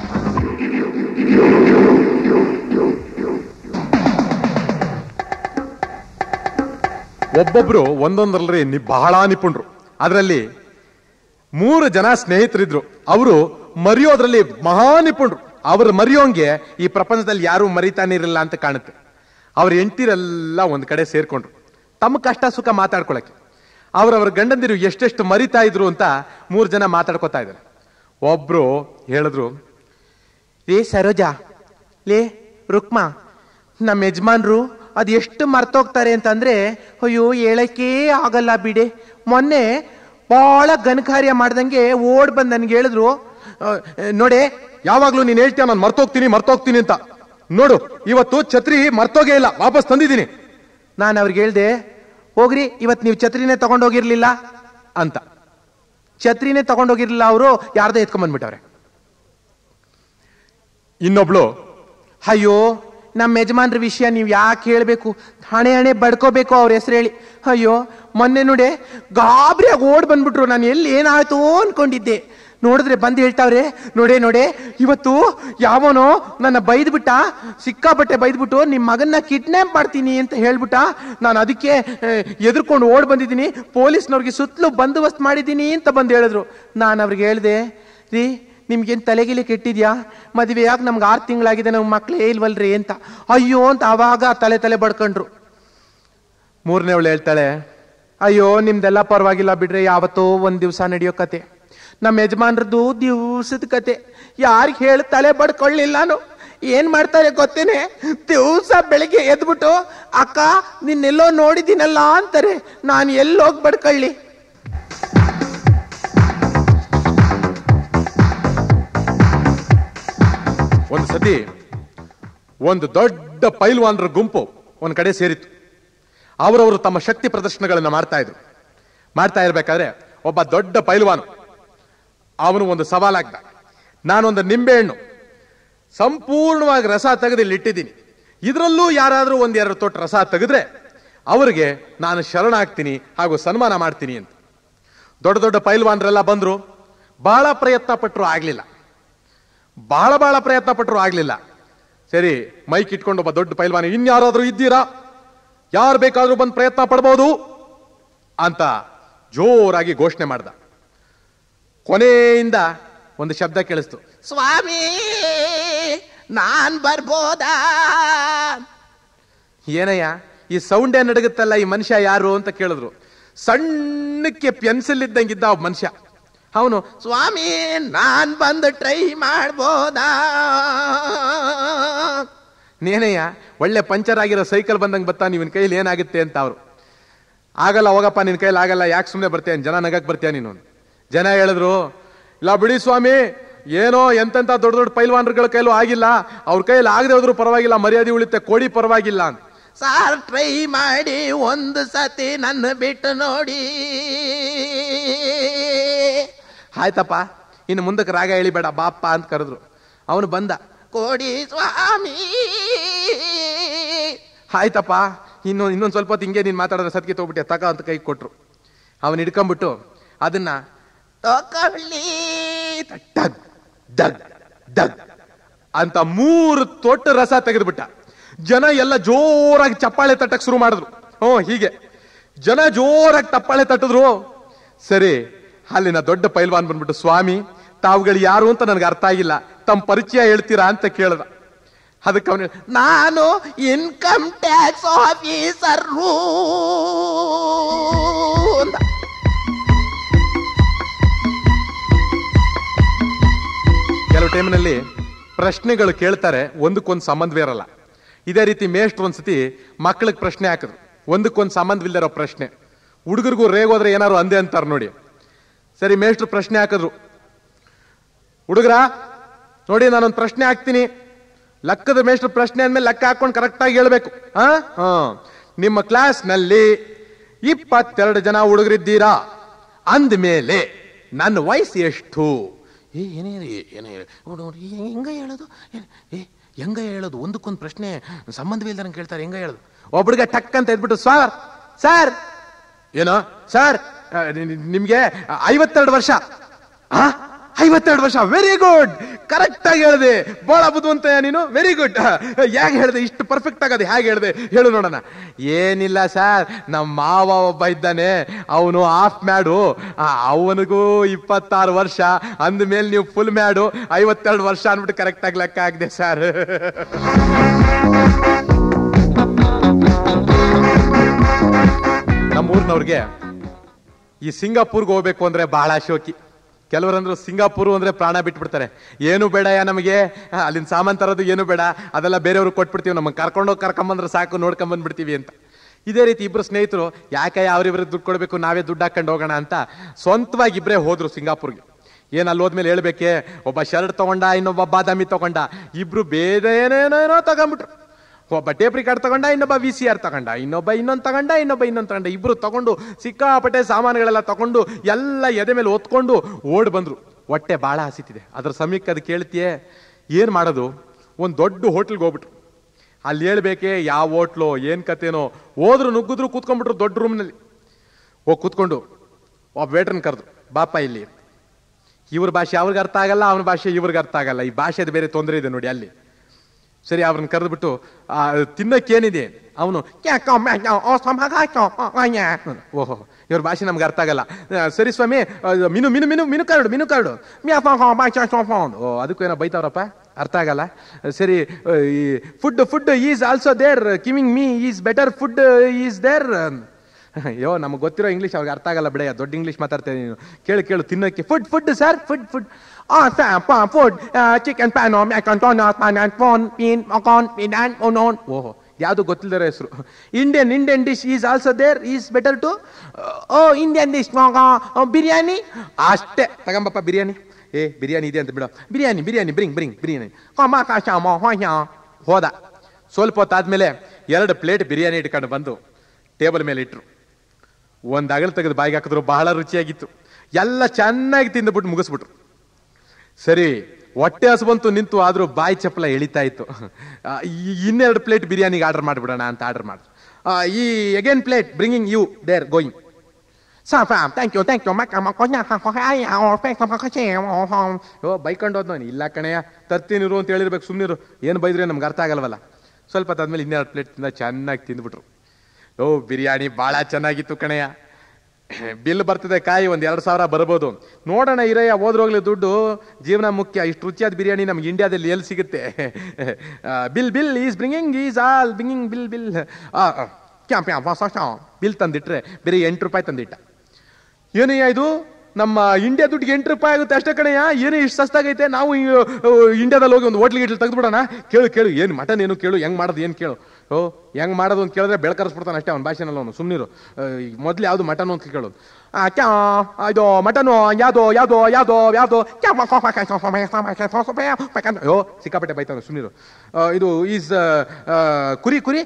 ಒಬ್ಬೊಬ್ರು ಒಂದೊಂದರಲ್ಲಿ ನಿ ಬಹಳ ನಿಪುಣರು ಅದರಲ್ಲಿ ಮೂರು ಜನ ಸ್ನೇಹಿತರಿದ್ರು ಅವರು ಮರೆಯೋದ್ರಲ್ಲಿ ಮಹಾ ನಿಪುಣರು ಅವ್ರು ಮರೆಯೋಂಗೆ ಈ ಪ್ರಪಂಚದಲ್ಲಿ ಯಾರು ಮರಿತಾನೆ ಇರಲಿಲ್ಲ ಅಂತ ಕಾಣುತ್ತೆ ಅವ್ರ ಹೆಂಡತಿರೆಲ್ಲ ಒಂದ್ ಕಡೆ ಸೇರ್ಕೊಂಡ್ರು ತಮ್ಮ ಕಷ್ಟ ಸುಖ ಮಾತಾಡ್ಕೊಳಕ್ಕೆ ಅವ್ರವ್ರ ಗಂಡಂದಿರು ಎಷ್ಟೆಷ್ಟು ಮರಿತಾ ಇದ್ರು ಅಂತ ಮೂರು ಜನ ಮಾತಾಡ್ಕೊತಾ ಇದ್ದಾರೆ ಒಬ್ರು ಹೇಳಿದ್ರು ಲೇ ಸರೋಜಾ ಲೇ ರುಕ್ಮಾ ನಮ್ಮ ಯಜಮಾನ್ರು ಅದು ಎಷ್ಟು ಮರ್ತೋಗ್ತಾರೆ ಅಂತಂದ್ರೆ ಅಯ್ಯೋ ಹೇಳಕ್ಕೇ ಆಗಲ್ಲ ಬಿಡೆ ಮೊನ್ನೆ ಬಹಳ ಘನಕಾರ್ಯ ಮಾಡ್ದಂಗೆ ಓಡ್ ಬಂದ್ ನನ್ಗೆ ಹೇಳಿದ್ರು ಆ, ನೋಡೆ ಯಾವಾಗ್ಲೂ ನೀನ್ ಹೇಳ್ತೀಯ ನಾನು ಮರ್ತೋಗ್ತೀನಿ ಮರ್ತೋಗ್ತೀನಿ ಅಂತ ನೋಡು ಇವತ್ತು ಛತ್ರಿ ಮರ್ತೋಗೇ ಇಲ್ಲ ವಾಪಸ್ ತಂದಿದ್ದೀನಿ ನಾನು ಅವ್ರಿಗೆ ಹೇಳ್ದೆ ಹೋಗ್ರಿ ಇವತ್ ನೀವು ಛತ್ರಿನೇ ತಗೊಂಡೋಗಿರ್ಲಿಲ್ಲ ಅಂತ ಛತ್ರಿನೇ ತಗೊಂಡೋಗಿರ್ಲಿಲ್ಲ ಅವರು ಯಾರ್ದೋ ಎತ್ಕೊಂಡ್ಬಂದ್ಬಿಟ್ಟವ್ರೆ ಇನ್ನೊಬ್ಳು ಅಯ್ಯೋ ನಮ್ಮ ಯಜಮಾನ್ರ ವಿಷಯ ನೀವು ಯಾಕೆ ಹೇಳಬೇಕು ಹಣೆ ಹಣೆ ಬಡ್ಕೋಬೇಕು ಅವ್ರ ಹೆಸರು ಹೇಳಿ ಅಯ್ಯೋ ಮೊನ್ನೆ ನೋಡಿ ಗಾಬರಿಯಾಗಿ ಓಡ್ ಬಂದ್ಬಿಟ್ರು ನಾನು ಎಲ್ಲಿ ಏನಾಯ್ತು ಅನ್ಕೊಂಡಿದ್ದೆ ನೋಡಿದ್ರೆ ಬಂದು ಹೇಳ್ತಾವ್ರೆ ನೋಡೇ ನೋಡೆ ಇವತ್ತು ಯಾವನೋ ನನ್ನ ಬೈದ್ಬಿಟ್ಟ ಸಿಕ್ಕಾಪಟ್ಟೆ ಬೈದ್ಬಿಟ್ಟು ನಿಮ್ಮ ಮಗನ್ನ ಕಿಡ್ನಾಪ್ ಮಾಡ್ತೀನಿ ಅಂತ ಹೇಳ್ಬಿಟ್ಟ ನಾನು ಅದಕ್ಕೆ ಎದುರ್ಕೊಂಡು ಓಡ್ ಬಂದಿದ್ದೀನಿ ಪೊಲೀಸ್ನವ್ರಿಗೆ ಸುತ್ತಲೂ ಬಂದೋಬಸ್ತ್ ಮಾಡಿದ್ದೀನಿ ಅಂತ ಬಂದು ಹೇಳಿದ್ರು ನಾನು ಅವ್ರಿಗೆ ಹೇಳ್ದೆ ರೀ ನಿಮ್ಗೇನು ತಲೆಗಿಲೆ ಕೆಟ್ಟಿದ್ಯಾ ಮದುವೆ ಯಾಕೆ ನಮ್ಗೆ ಆರು ತಿಂಗಳಾಗಿದೆ ನಮ್ಮ ಮಕ್ಳೇ ಇಲ್ವಲ್ರಿ ಅಂತ ಅಯ್ಯೋ ಅಂತ ಆವಾಗ ತಲೆ ತಲೆ ಬಡ್ಕೊಂಡ್ರು ಮೂರನೇ ಅವಳು ಹೇಳ್ತಾಳೆ ಅಯ್ಯೋ ನಿಮ್ದೆಲ್ಲ ಪರವಾಗಿಲ್ಲ ಬಿಡ್ರಿ ಯಾವತ್ತೋ ಒಂದ್ ದಿವಸ ನಡೆಯೋ ಕತೆ ನಮ್ಮ ಯಜಮಾನ್ರದ್ದು ದಿವ್ಸದ ಕತೆ ಯಾರಿಗೆ ಹೇಳಿ ತಲೆ ಬಡ್ಕೊಳ್ಳಿಲ್ಲ ನಾನು ಏನ್ ಮಾಡ್ತಾರೆ ಗೊತ್ತೇನೆ ದಿವಸ ಬೆಳಿಗ್ಗೆ ಎದ್ಬಿಟ್ಟು ಅಕ್ಕ ನಿನ್ನೆಲ್ಲೋ ನೋಡಿದ್ದೀನಲ್ಲ ಅಂತಾರೆ ನಾನು ಎಲ್ಲೋಗಿ ಬಡ್ಕೊಳ್ಳಿ ಒಂದು ಸತಿ ಒಂದು ದೊಡ್ಡ ಪೈಲ್ವಾನರ ಗುಂಪು ಒಂದ್ ಕಡೆ ಸೇರಿತ್ತು ಅವರವರು ತಮ್ಮ ಶಕ್ತಿ ಪ್ರದರ್ಶನಗಳನ್ನ ಮಾಡ್ತಾ ಇದ್ರು ಮಾಡ್ತಾ ಇರ್ಬೇಕಾದ್ರೆ ಒಬ್ಬ ದೊಡ್ಡ ಪೈಲ್ವಾನು ಅವನು ಒಂದು ಸವಾಲಾಗ್ದ ನಾನೊಂದು ನಿಂಬೆಹಣ್ಣು ಸಂಪೂರ್ಣವಾಗಿ ರಸ ತೆಗೆದು ಇಲ್ಲಿ ಇಟ್ಟಿದ್ದೀನಿ ಇದರಲ್ಲೂ ಯಾರಾದರೂ ಒಂದೆರಡು ತೊಟ್ಟು ರಸ ತೆಗೆದ್ರೆ ಅವರಿಗೆ ನಾನು ಶರಣಾಗ್ತೀನಿ ಹಾಗೂ ಸನ್ಮಾನ ಮಾಡ್ತೀನಿ ಅಂತ ದೊಡ್ಡ ದೊಡ್ಡ ಪೈಲ್ವಾನರೆಲ್ಲ ಬಂದ್ರು ಬಹಳ ಪ್ರಯತ್ನ ಪಟ್ಟರು ಆಗ್ಲಿಲ್ಲ ಬಹಳ ಬಹಳ ಪ್ರಯತ್ನ ಪಟ್ಟರು ಆಗ್ಲಿಲ್ಲ ಸರಿ ಮೈಕ್ ಇಟ್ಕೊಂಡು ಒಬ್ಬ ದೊಡ್ಡ ಪೈಲ್ವಾನ ಇನ್ಯಾರಾದ್ರೂ ಇದ್ದೀರಾ ಯಾರು ಬೇಕಾದ್ರೂ ಬಂದು ಪ್ರಯತ್ನ ಪಡ್ಬೋದು ಅಂತ ಜೋರಾಗಿ ಘೋಷಣೆ ಮಾಡ್ದ ಕೊನೆಯಿಂದ ಒಂದು ಶಬ್ದ ಕೇಳಿಸ್ತು ಸ್ವಾಮಿ ನಾನ್ ಬರ್ಬೋದಾ ಏನಯ್ಯ ಈ ಸೌಂಡೇ ನಡಗುತ್ತಲ್ಲ ಈ ಮನುಷ್ಯ ಯಾರು ಅಂತ ಕೇಳಿದ್ರು ಸಣ್ಣಕ್ಕೆ ಪೆನ್ಸಿಲ್ ಇದ್ದಂಗಿದ್ದ ಒಬ್ಬ ಮನುಷ್ಯ ಅವನು ಸ್ವಾಮಿ ನಾನ್ ಬಂದು ಟ್ರೈ ಮಾಡ್ಬೋದಾ ನೇನಯ್ಯ ಒಳ್ಳೆ ಪಂಚರ್ ಆಗಿರೋ ಸೈಕಲ್ ಬಂದಂಗೆ ಬತ್ತಾ ನಿನ್ನ ಕೈಲಿ ಏನಾಗುತ್ತೆ ಅಂತ ಅವರು ಆಗಲ್ಲ ಹೋಗಪ್ಪ ನಿನ್ನ ಕೈಲಿ ಆಗಲ್ಲ ಯಾಕೆ ಸುಮ್ಮನೆ ಬರ್ತೀಯ ಜನ ನಗಕ್ ಬರ್ತೀಯ ನೀನು ಜನ ಹೇಳಿದ್ರು ಇಲ್ಲ ಬಿಡಿ ಸ್ವಾಮಿ ಏನೋ ಎಂತೆಂತ ದೊಡ್ಡ ದೊಡ್ಡ ಪೈಲ್ವಾನ್ಗಳ ಕೈಲೂ ಆಗಿಲ್ಲ ಅವ್ರ ಕೈಲಿ ಆಗದೆ ಹೋದ್ರು ಪರವಾಗಿಲ್ಲ ಮರ್ಯಾದೆ ಉಳಿತೆ ಕೋಡಿ ಪರವಾಗಿಲ್ಲ ಅಂತ ಸಾರ್ ಟ್ರೈ ಮಾಡಿ ಒಂದು ಸತಿ ನನ್ನ ಬಿಟ್ಟು ನೋಡಿ ಆಯ್ತಪ್ಪ ಇನ್ನು ಮುಂದಕ್ಕೆ ರಾಗ ಎಳಿಬೇಡ ಬಾಪ್ಪ ಅಂತ ಕರೆದ್ರು ಅವನು ಬಂದ ಕೋಡಿ ಸ್ವಾಮಿ ಆಯ್ತಪ್ಪ ಇನ್ನು ಇನ್ನೊಂದು ಸ್ವಲ್ಪ ಹೊತ್ತು ಹಿಂಗೆ ನೀನು ಮಾತಾಡಿದ್ರೆ ಸತ್ಗೆ ತಗೋಬಿಟ್ಟೆ ತಕ ಅಂತ ಕೈ ಕೊಟ್ರು ಅವನು ಹಿಡ್ಕೊಂಡ್ಬಿಟ್ಟು ಅದನ್ನ ತಕೊಳ್ಳಿ ಡಗ್ ಡಗ್ ಡಗ್ ಅಂತ ಮೂರು ತೊಟ್ಟು ರಸ ತೆಗೆದ್ಬಿಟ್ಟ ಜನ ಎಲ್ಲ ಜೋರಾಗಿ ಚಪ್ಪಾಳೆ ತಟ್ಟಕ್ ಶುರು ಮಾಡಿದ್ರು ಹ್ಞೂ ಹೀಗೆ ಜನ ಜೋರಾಗಿ ತಪ್ಪಾಳೆ ತಟ್ಟಿದ್ರು ಸರಿ ಅಲ್ಲಿನ ದೊಡ್ಡ ಪೈಲ್ವಾನ್ ಬಂದ್ಬಿಟ್ಟು ಸ್ವಾಮಿ ತಾವುಗಳು ಯಾರು ಅಂತ ನನಗೆ ಅರ್ಥ ಆಗಿಲ್ಲ ತಮ್ಮ ಪರಿಚಯ ಹೇಳ್ತೀರಾ ಅಂತ ಕೇಳ್ದ ಅದಕ್ಕೆ ಅವನು ನಾನು ಇನ್ಕಮ್ ಟ್ಯಾಕ್ಸ್ ಆಫೀಸರು ಅಂತ ಕೆಲವು ಟೈಮ್ನಲ್ಲಿ ಪ್ರಶ್ನೆಗಳು ಕೇಳ್ತಾರೆ ಒಂದಕ್ಕೊಂದು ಸಂಬಂಧವೇ ಇರಲ್ಲ ಇದೇ ರೀತಿ ಮೇಷ್ಟ್ರು ಒಂದ್ಸತಿ ಮಕ್ಕಳಿಗೆ ಪ್ರಶ್ನೆ ಹಾಕಿದ್ರು ಒಂದಕ್ಕೊಂದು ಸಂಬಂಧವಿಲ್ಲದಿರೋ ಪ್ರಶ್ನೆ ಹುಡುಗರಿಗೂ ರೇಗೋದ್ರೆ ಏನಾರು ಅಂದೆ ಅಂತಾರೆ ನೋಡಿ ಸರಿ ಮೇಷ್ಟ್ರು ಪ್ರಶ್ನೆ ಹಾಕಿದ್ರು ಹುಡುಗರ ನೋಡಿ ನಾನೊಂದು ಪ್ರಶ್ನೆ ಹಾಕ್ತೀನಿ ಲೆಕ್ಕದ ಮೇಷ್ಟ್ರು ಪ್ರಶ್ನೆ ಅಂದ್ಮೇಲೆ ಲೆಕ್ಕ ಹಾಕೊಂಡು ಕರೆಕ್ಟಾಗಿ ಹೇಳ್ಬೇಕು ಹಾ ಹಾ ನಿಮ್ಮ ಕ್ಲಾಸ್ನಲ್ಲಿ ಇಪ್ಪತ್ತೆರಡು ಜನ ಹುಡುಗರಿದ್ದೀರಾ ಅಂದ್ಮೇಲೆ ನನ್ನ ವಯಸ್ಸು ಎಷ್ಟು ಏ ಏನೇ ಏನೇ ನೋಡು ನೋಡಿ ಹೆಂಗ ಹೇಳೋದು ಏ- ಏ ಹೆಂಗ ಹೇಳೋದು ಒಂದಕ್ಕೊಂದು ಪ್ರಶ್ನೆ ಸಂಬಂಧವೇ ಇಲ್ದಂಗೆ ಕೇಳ್ತಾರೆ ಹೆಂಗ ಹೇಳೋದು ಒಬ್ರಿಗೆ ಟಕ್ ಅಂತ ಎದ್ಬಿಟ್ಟು ಸರ್ ಸರ್ ಏನೋ ಸರ್ ಆ, ನಿ- ನಿ- ನಿಮ್ಗೆ ಐವತ್ತೆರಡು ವರ್ಷ ಆ ಐವತ್ತೆರಡು ವರ್ಷ ವೆರಿ ಗುಡ್ ಕರೆಕ್ಟ್ ಆಗಿ ಹೇಳಿದೆ ಬಹಳ ಬುದ್ಧಿವಂತ ನೀನು ವೆರಿ ಗುಡ್ ಹೇಗೆ ಹೇಳಿದೆ ಇಷ್ಟು ಪರ್ಫೆಕ್ಟ್ ಆಗದೆ ಹೇಗೆ ಹೇಳಿದೆ ಹೇಳು ನೋಡೋಣ ಏನಿಲ್ಲ ಸರ್ ನಮ್ಮ ಮಾವ ಒಬ್ಬ ಇದ್ದಾನೆ ಅವನು ಆಫ್ ಮ್ಯಾಡು ಅವನಿಗೂ ಇಪ್ಪತ್ತಾರು ವರ್ಷ ಅಂದ್ಮೇಲೆ ನೀವು ಫುಲ್ ಮ್ಯಾಡು ಐವತ್ತೆರಡು ವರ್ಷ ಅನ್ಬಿಟ್ಟು ಕರೆಕ್ಟ್ ಆಗಿ ಲೆಕ್ಕ ಆಗಿದೆ ಸರ್ ನಮ್ಮೂರಿನವ್ರಿಗೆ ಈ ಸಿಂಗಾಪುರ್ಗೆ ಹೋಗ್ಬೇಕು ಅಂದ್ರೆ ಬಹಳ ಶೋಕಿ ಕೆಲವರಂದ್ರು ಸಿಂಗಾಪುರ್ ಅಂದ್ರೆ ಪ್ರಾಣ ಬಿಟ್ಬಿಡ್ತಾರೆ ಏನು ಬೇಡಯ್ಯ ನಮಗೆ ಆ, ಅಲ್ಲಿನ ಸಾಮಾನ್ ತರೋದು ಏನು ಬೇಡ ಅದೆಲ್ಲ ಬೇರೆಯವ್ರಿಗೆ ಕೊಟ್ಬಿಡ್ತೀವಿ ನಮಗೆ ಕರ್ಕೊಂಡೋಗಿ ಕರ್ಕೊಂಬಂದ್ರೆ ಸಾಕು ನೋಡ್ಕೊಂಬಂದ್ಬಿಡ್ತೀವಿ ಅಂತ ಇದೇ ರೀತಿ ಇಬ್ರು ಸ್ನೇಹಿತರು ಯಾಕೆ ಅವ್ರಿವ್ರಿಗೆ ದುಡ್ಡು ಕೊಡಬೇಕು ನಾವೇ ದುಡ್ಡು ಹಾಕೊಂಡು ಹೋಗೋಣ ಅಂತ ಸ್ವಂತವಾಗಿ ಇಬ್ಬರೇ ಹೋದ್ರು ಸಿಂಗಾಪುರ್ಗೆ ಏನ್ ಅಲ್ಲಿ ಹೋದ್ಮೇಲೆ ಹೇಳ್ಬೇಕೆ ಒಬ್ಬ ಶರ್ಟ್ ತಗೊಂಡ ಇನ್ನೊಬ್ಬ ಬಾದಾಮಿ ತಗೊಂಡ ಇಬ್ರು ಬೇರೆ ಏನೇನೇನೋ ತಗೊಂಡ್ಬಿಟ್ರು ಒಬ್ಬ ಟೇಪ್ ರಿಕಾರ್ಡ್ ತಗೊಂಡ ಇನ್ನೊಬ್ಬ ವಿ ಸಿ ಆರ್ ತಗೊಂಡ ಇನ್ನೊಬ್ಬ ಇನ್ನೊಂದು ತಗೊಂಡ ಇನ್ನೊಬ್ಬ ಇನ್ನೊಂದು ತಗೊಂಡ ಇಬ್ರು ತಗೊಂಡು ಸಿಕ್ಕಾಪಟ್ಟೆ ಸಾಮಾನುಗಳೆಲ್ಲ ತಗೊಂಡು ಎಲ್ಲ ಎದೆ ಮೇಲೆ ಒತ್ಕೊಂಡು ಓಡ್ ಬಂದ್ರು ಹೊಟ್ಟೆ ಬಹಳ ಹಸಿತಿದೆ ಅದ್ರ ಸಮಯಕ್ಕೆ ಅದು ಕೇಳ್ತೀಯೇ ಏನ್ ಮಾಡೋದು ಒಂದ್ ದೊಡ್ಡ ಹೋಟ್ಲ್ಗೆ ಹೋಗ್ಬಿಟ್ರು ಅಲ್ಲಿ ಹೇಳ್ಬೇಕೆ ಯಾವ ಹೋಟ್ಲು ಏನ್ ಕತೆನೋ ಹೋದ್ರು ನುಗ್ಗಿದ್ರು ಕೂತ್ಕೊಂಡ್ಬಿಟ್ರು ದೊಡ್ಡ ರೂಮ್ನಲ್ಲಿ ಹೋಗಿ ಕೂತ್ಕೊಂಡು ಒಬ್ಬ ವೇಟ್ರನ್ ಕರೆದು ಬಾಪ ಇಲ್ಲಿ ಇವ್ರ ಭಾಷೆ ಅವ್ರಿಗೆ ಅರ್ಥ ಆಗಲ್ಲ ಅವನ ಭಾಷೆ ಇವ್ರಿಗೆ ಅರ್ಥ ಆಗಲ್ಲ ಈ ಭಾಷೆದ ಬೇರೆ ತೊಂದರೆ ಇದೆ ನೋಡಿ ಅಲ್ಲಿ ಸರಿ ಅವ್ರನ್ನ ಕರೆದ್ಬಿಟ್ಟು ಆ, ತಿನ್ನಕ್ಕೇನಿದೆ ಅವನು ಓಹೋ ಇವ್ರ ಭಾಷೆ ನಮ್ಗೆ ಅರ್ಥ ಆಗಲ್ಲ ಆ, ಸರಿ ಸ್ವಾಮಿ ಆ, ಮಿನು ಮಿನು ಮಿನು ಮಿನು ಕಾರ್ಡು ಮಿನು ಕಾರ್ಡು ಓ ಅದಕ್ಕೂ ಏನೋ ಬೈತಾವ್ರಪ್ಪ ಅರ್ಥ ಆಗಲ್ಲ ಸರಿ ಆ, ಈ food food is also there giving me is better food is there ಅಯ್ಯೋ ನಮಗೆ ಗೊತ್ತಿರೋ ಇಂಗ್ಲೀಷ್ ಅವ್ರಿಗೆ ಅರ್ಥ ಆಗಲ್ಲ ಬಿಡ ದೊಡ್ಡ ಇಂಗ್ಲೀಷ್ ಮಾತಾಡ್ತೇನೆ ನೀನು ಕೇಳು ಕೇಳು ತಿನ್ನೋಕ್ಕೆ food food sir food food food chicken ಪ್ಯಾನೋ ಮ್ಯಾಕನ್ ಪಾನ್ ಆ್ಯಂಡ್ ಫೋನ್ ಪೀನ್ ಮಕಾನ್ ಪೀನ್ ಆ್ಯಂಡ್ ಓನೋನ್ ಓಹೋ ಯಾವುದು ಗೊತ್ತಿಲ್ಲದರ ಹೆಸರು Indian Indian dish is also there is better to oh Indian dish biryani ಅಷ್ಟೇ ತಗೊಂಬಪ್ಪ ಬಿರಿಯಾನಿ ಏ ಬಿರಿಯಾನಿ ಇದೆ ಅಂತ ಬಿಡು ಬಿರಿಯಾನಿ ಬಿರಿಯಾನಿ ಬ್ರಿಂಗ್ ಬ್ರಿಂಗ್ ಬಿರಿಯಾನಿ ಹೋದ ಸ್ವಲ್ಪ ಹೊತ್ತಾದ್ಮೇಲೆ ಎರಡು ಪ್ಲೇಟ್ ಬಿರಿಯಾನಿ ಇಟ್ಕೊಂಡು ಬಂದು ಟೇಬಲ್ ಮೇಲೆ ಇಟ್ರು ಒಂದು ಅಗಲ್ ತೆಗೆದು ಬಾಯಿಗೆ ಹಾಕಿದ್ರು ಬಹಳ ರುಚಿಯಾಗಿತ್ತು ಎಲ್ಲ ಚೆನ್ನಾಗಿ ತಿಂದುಬಿಟ್ಟು ಮುಗಿಸ್ಬಿಟ್ರು ಸರಿ ಹೊಟ್ಟೆ ಹಸು ಬಂತು ನಿಂತು ಆದ್ರೂ ಬಾಯಿ ಚಪ್ಪಲ ಎಳಿತಾ ಇತ್ತು ಆ, ಈ- ಇನ್ನೆರಡು ಪ್ಲೇಟ್ ಬಿರಿಯಾನಿಗೆ ಆರ್ಡರ್ ಮಾಡಿಬಿಡೋಣ ಅಂತ ಆರ್ಡರ್ ಮಾಡಿದ್ರು ಆ, ಈ again plate bringing you there going thank you thank you ಓ ಬೈಕೊಂಡು ಹೋದ್ ನಾನು ಇಲ್ಲ ಕಣಯ್ಯ ತರ್ತೀನಿರು ಅಂತ ಹೇಳಿರ್ಬೇಕು ಸುಮ್ಮನಿರು ಏನು ಬೈದ್ರೆ ನಮ್ಗೆ ಅರ್ಥ ಆಗಲ್ವಲ್ಲ ಸ್ವಲ್ಪ ಹೊತ್ತಾದ್ಮೇಲೆ ಇನ್ನೆರಡು ಪ್ಲೇಟ್ ತಿಂದ ಚೆನ್ನಾಗಿ ತಿಂದ್ಬಿಟ್ರು ಓ ಬಿರಿಯಾನಿ ಭಾಳ ಚೆನ್ನಾಗಿತ್ತು ಕಣಯ್ಯ ಬಿಲ್ ಬರ್ತದೆ ಕಾಯಿ ಒಂದ್ ಎರಡು ಸಾವಿರ ಬರ್ಬೋದು ನೋಡೋಣ ಇರಯ್ಯ ಹೋದ್ರೋಗ್ಲಿ ದುಡ್ಡು ಜೀವನ ಮುಖ್ಯ ಇಷ್ಟು ರುಚಿಯಾದ ಬಿರಿಯಾನಿ ನಮ್ಗೆ ಇಂಡಿಯಾದಲ್ಲಿ ಎಲ್ಲಿ ಸಿಗುತ್ತೆ bill bill is bringing is all bringing bill bill bill ತಂದಿಟ್ರೆ ಬೇರೆ ಎಂಟು ರೂಪಾಯಿ ತಂದಿಟ್ಟ ಏನಯ್ಯ ಇದು ನಮ್ಮ ಇಂಡಿಯಾ ದುಡ್ಡಿಗೆ ಎಂಟು ರೂಪಾಯಿ ಆಗುತ್ತೆ ಅಷ್ಟೇ ಕಣಯ್ಯ ಏನು ಇಷ್ಟು ಸಸ್ತಾಗೈತೆ ನಾವು ಈ, ಆ, ಇಂಡಿಯಾದಲ್ಲಿ ಹೋಗಿ ಒಂದು ಹೋಟ್ಲಿಗೆ ಇಟ್ಲಿ ತೆಗೆದ್ಬಿಡೋಣ ಕೇಳು ಕೇಳು ಏನು ಮಟನ್ ಏನು ಕೇಳು ಹೆಂಗ್ ಮಾಡೋದು ಏನು ಕೇಳು ಓ ಹೆಂಗ್ ಮಾಡೋದು ಅಂತ ಕೇಳಿದ್ರೆ ಬೆಳಕರಿಸ್ಬಿಡ್ತಾನೆ ಅಷ್ಟೇ ಅವ್ನ ಭಾಷೆನಲ್ಲಿ ಅವನು ಸುಮ್ಮನಿರು ಮೊದಲು ಯಾವುದು ಮಟನ್ ಅಂತ ಕೇಳೋದು ಆ, ಕ್ಯಾ ಇದು ಮಟನು ಯಾವ್ದು ಯಾವ್ದು ಯಾವ್ದು ಯಾವ್ದು ಕ್ಯಾ ಅಯ್ಯೋ ಸಿಕ್ಕಾಪಟ್ಟೆ ಬೈತಾನೆ ಸುಮ್ಮನಿರು ಇದು ಈಸ್ ಕುರಿ ಕುರಿ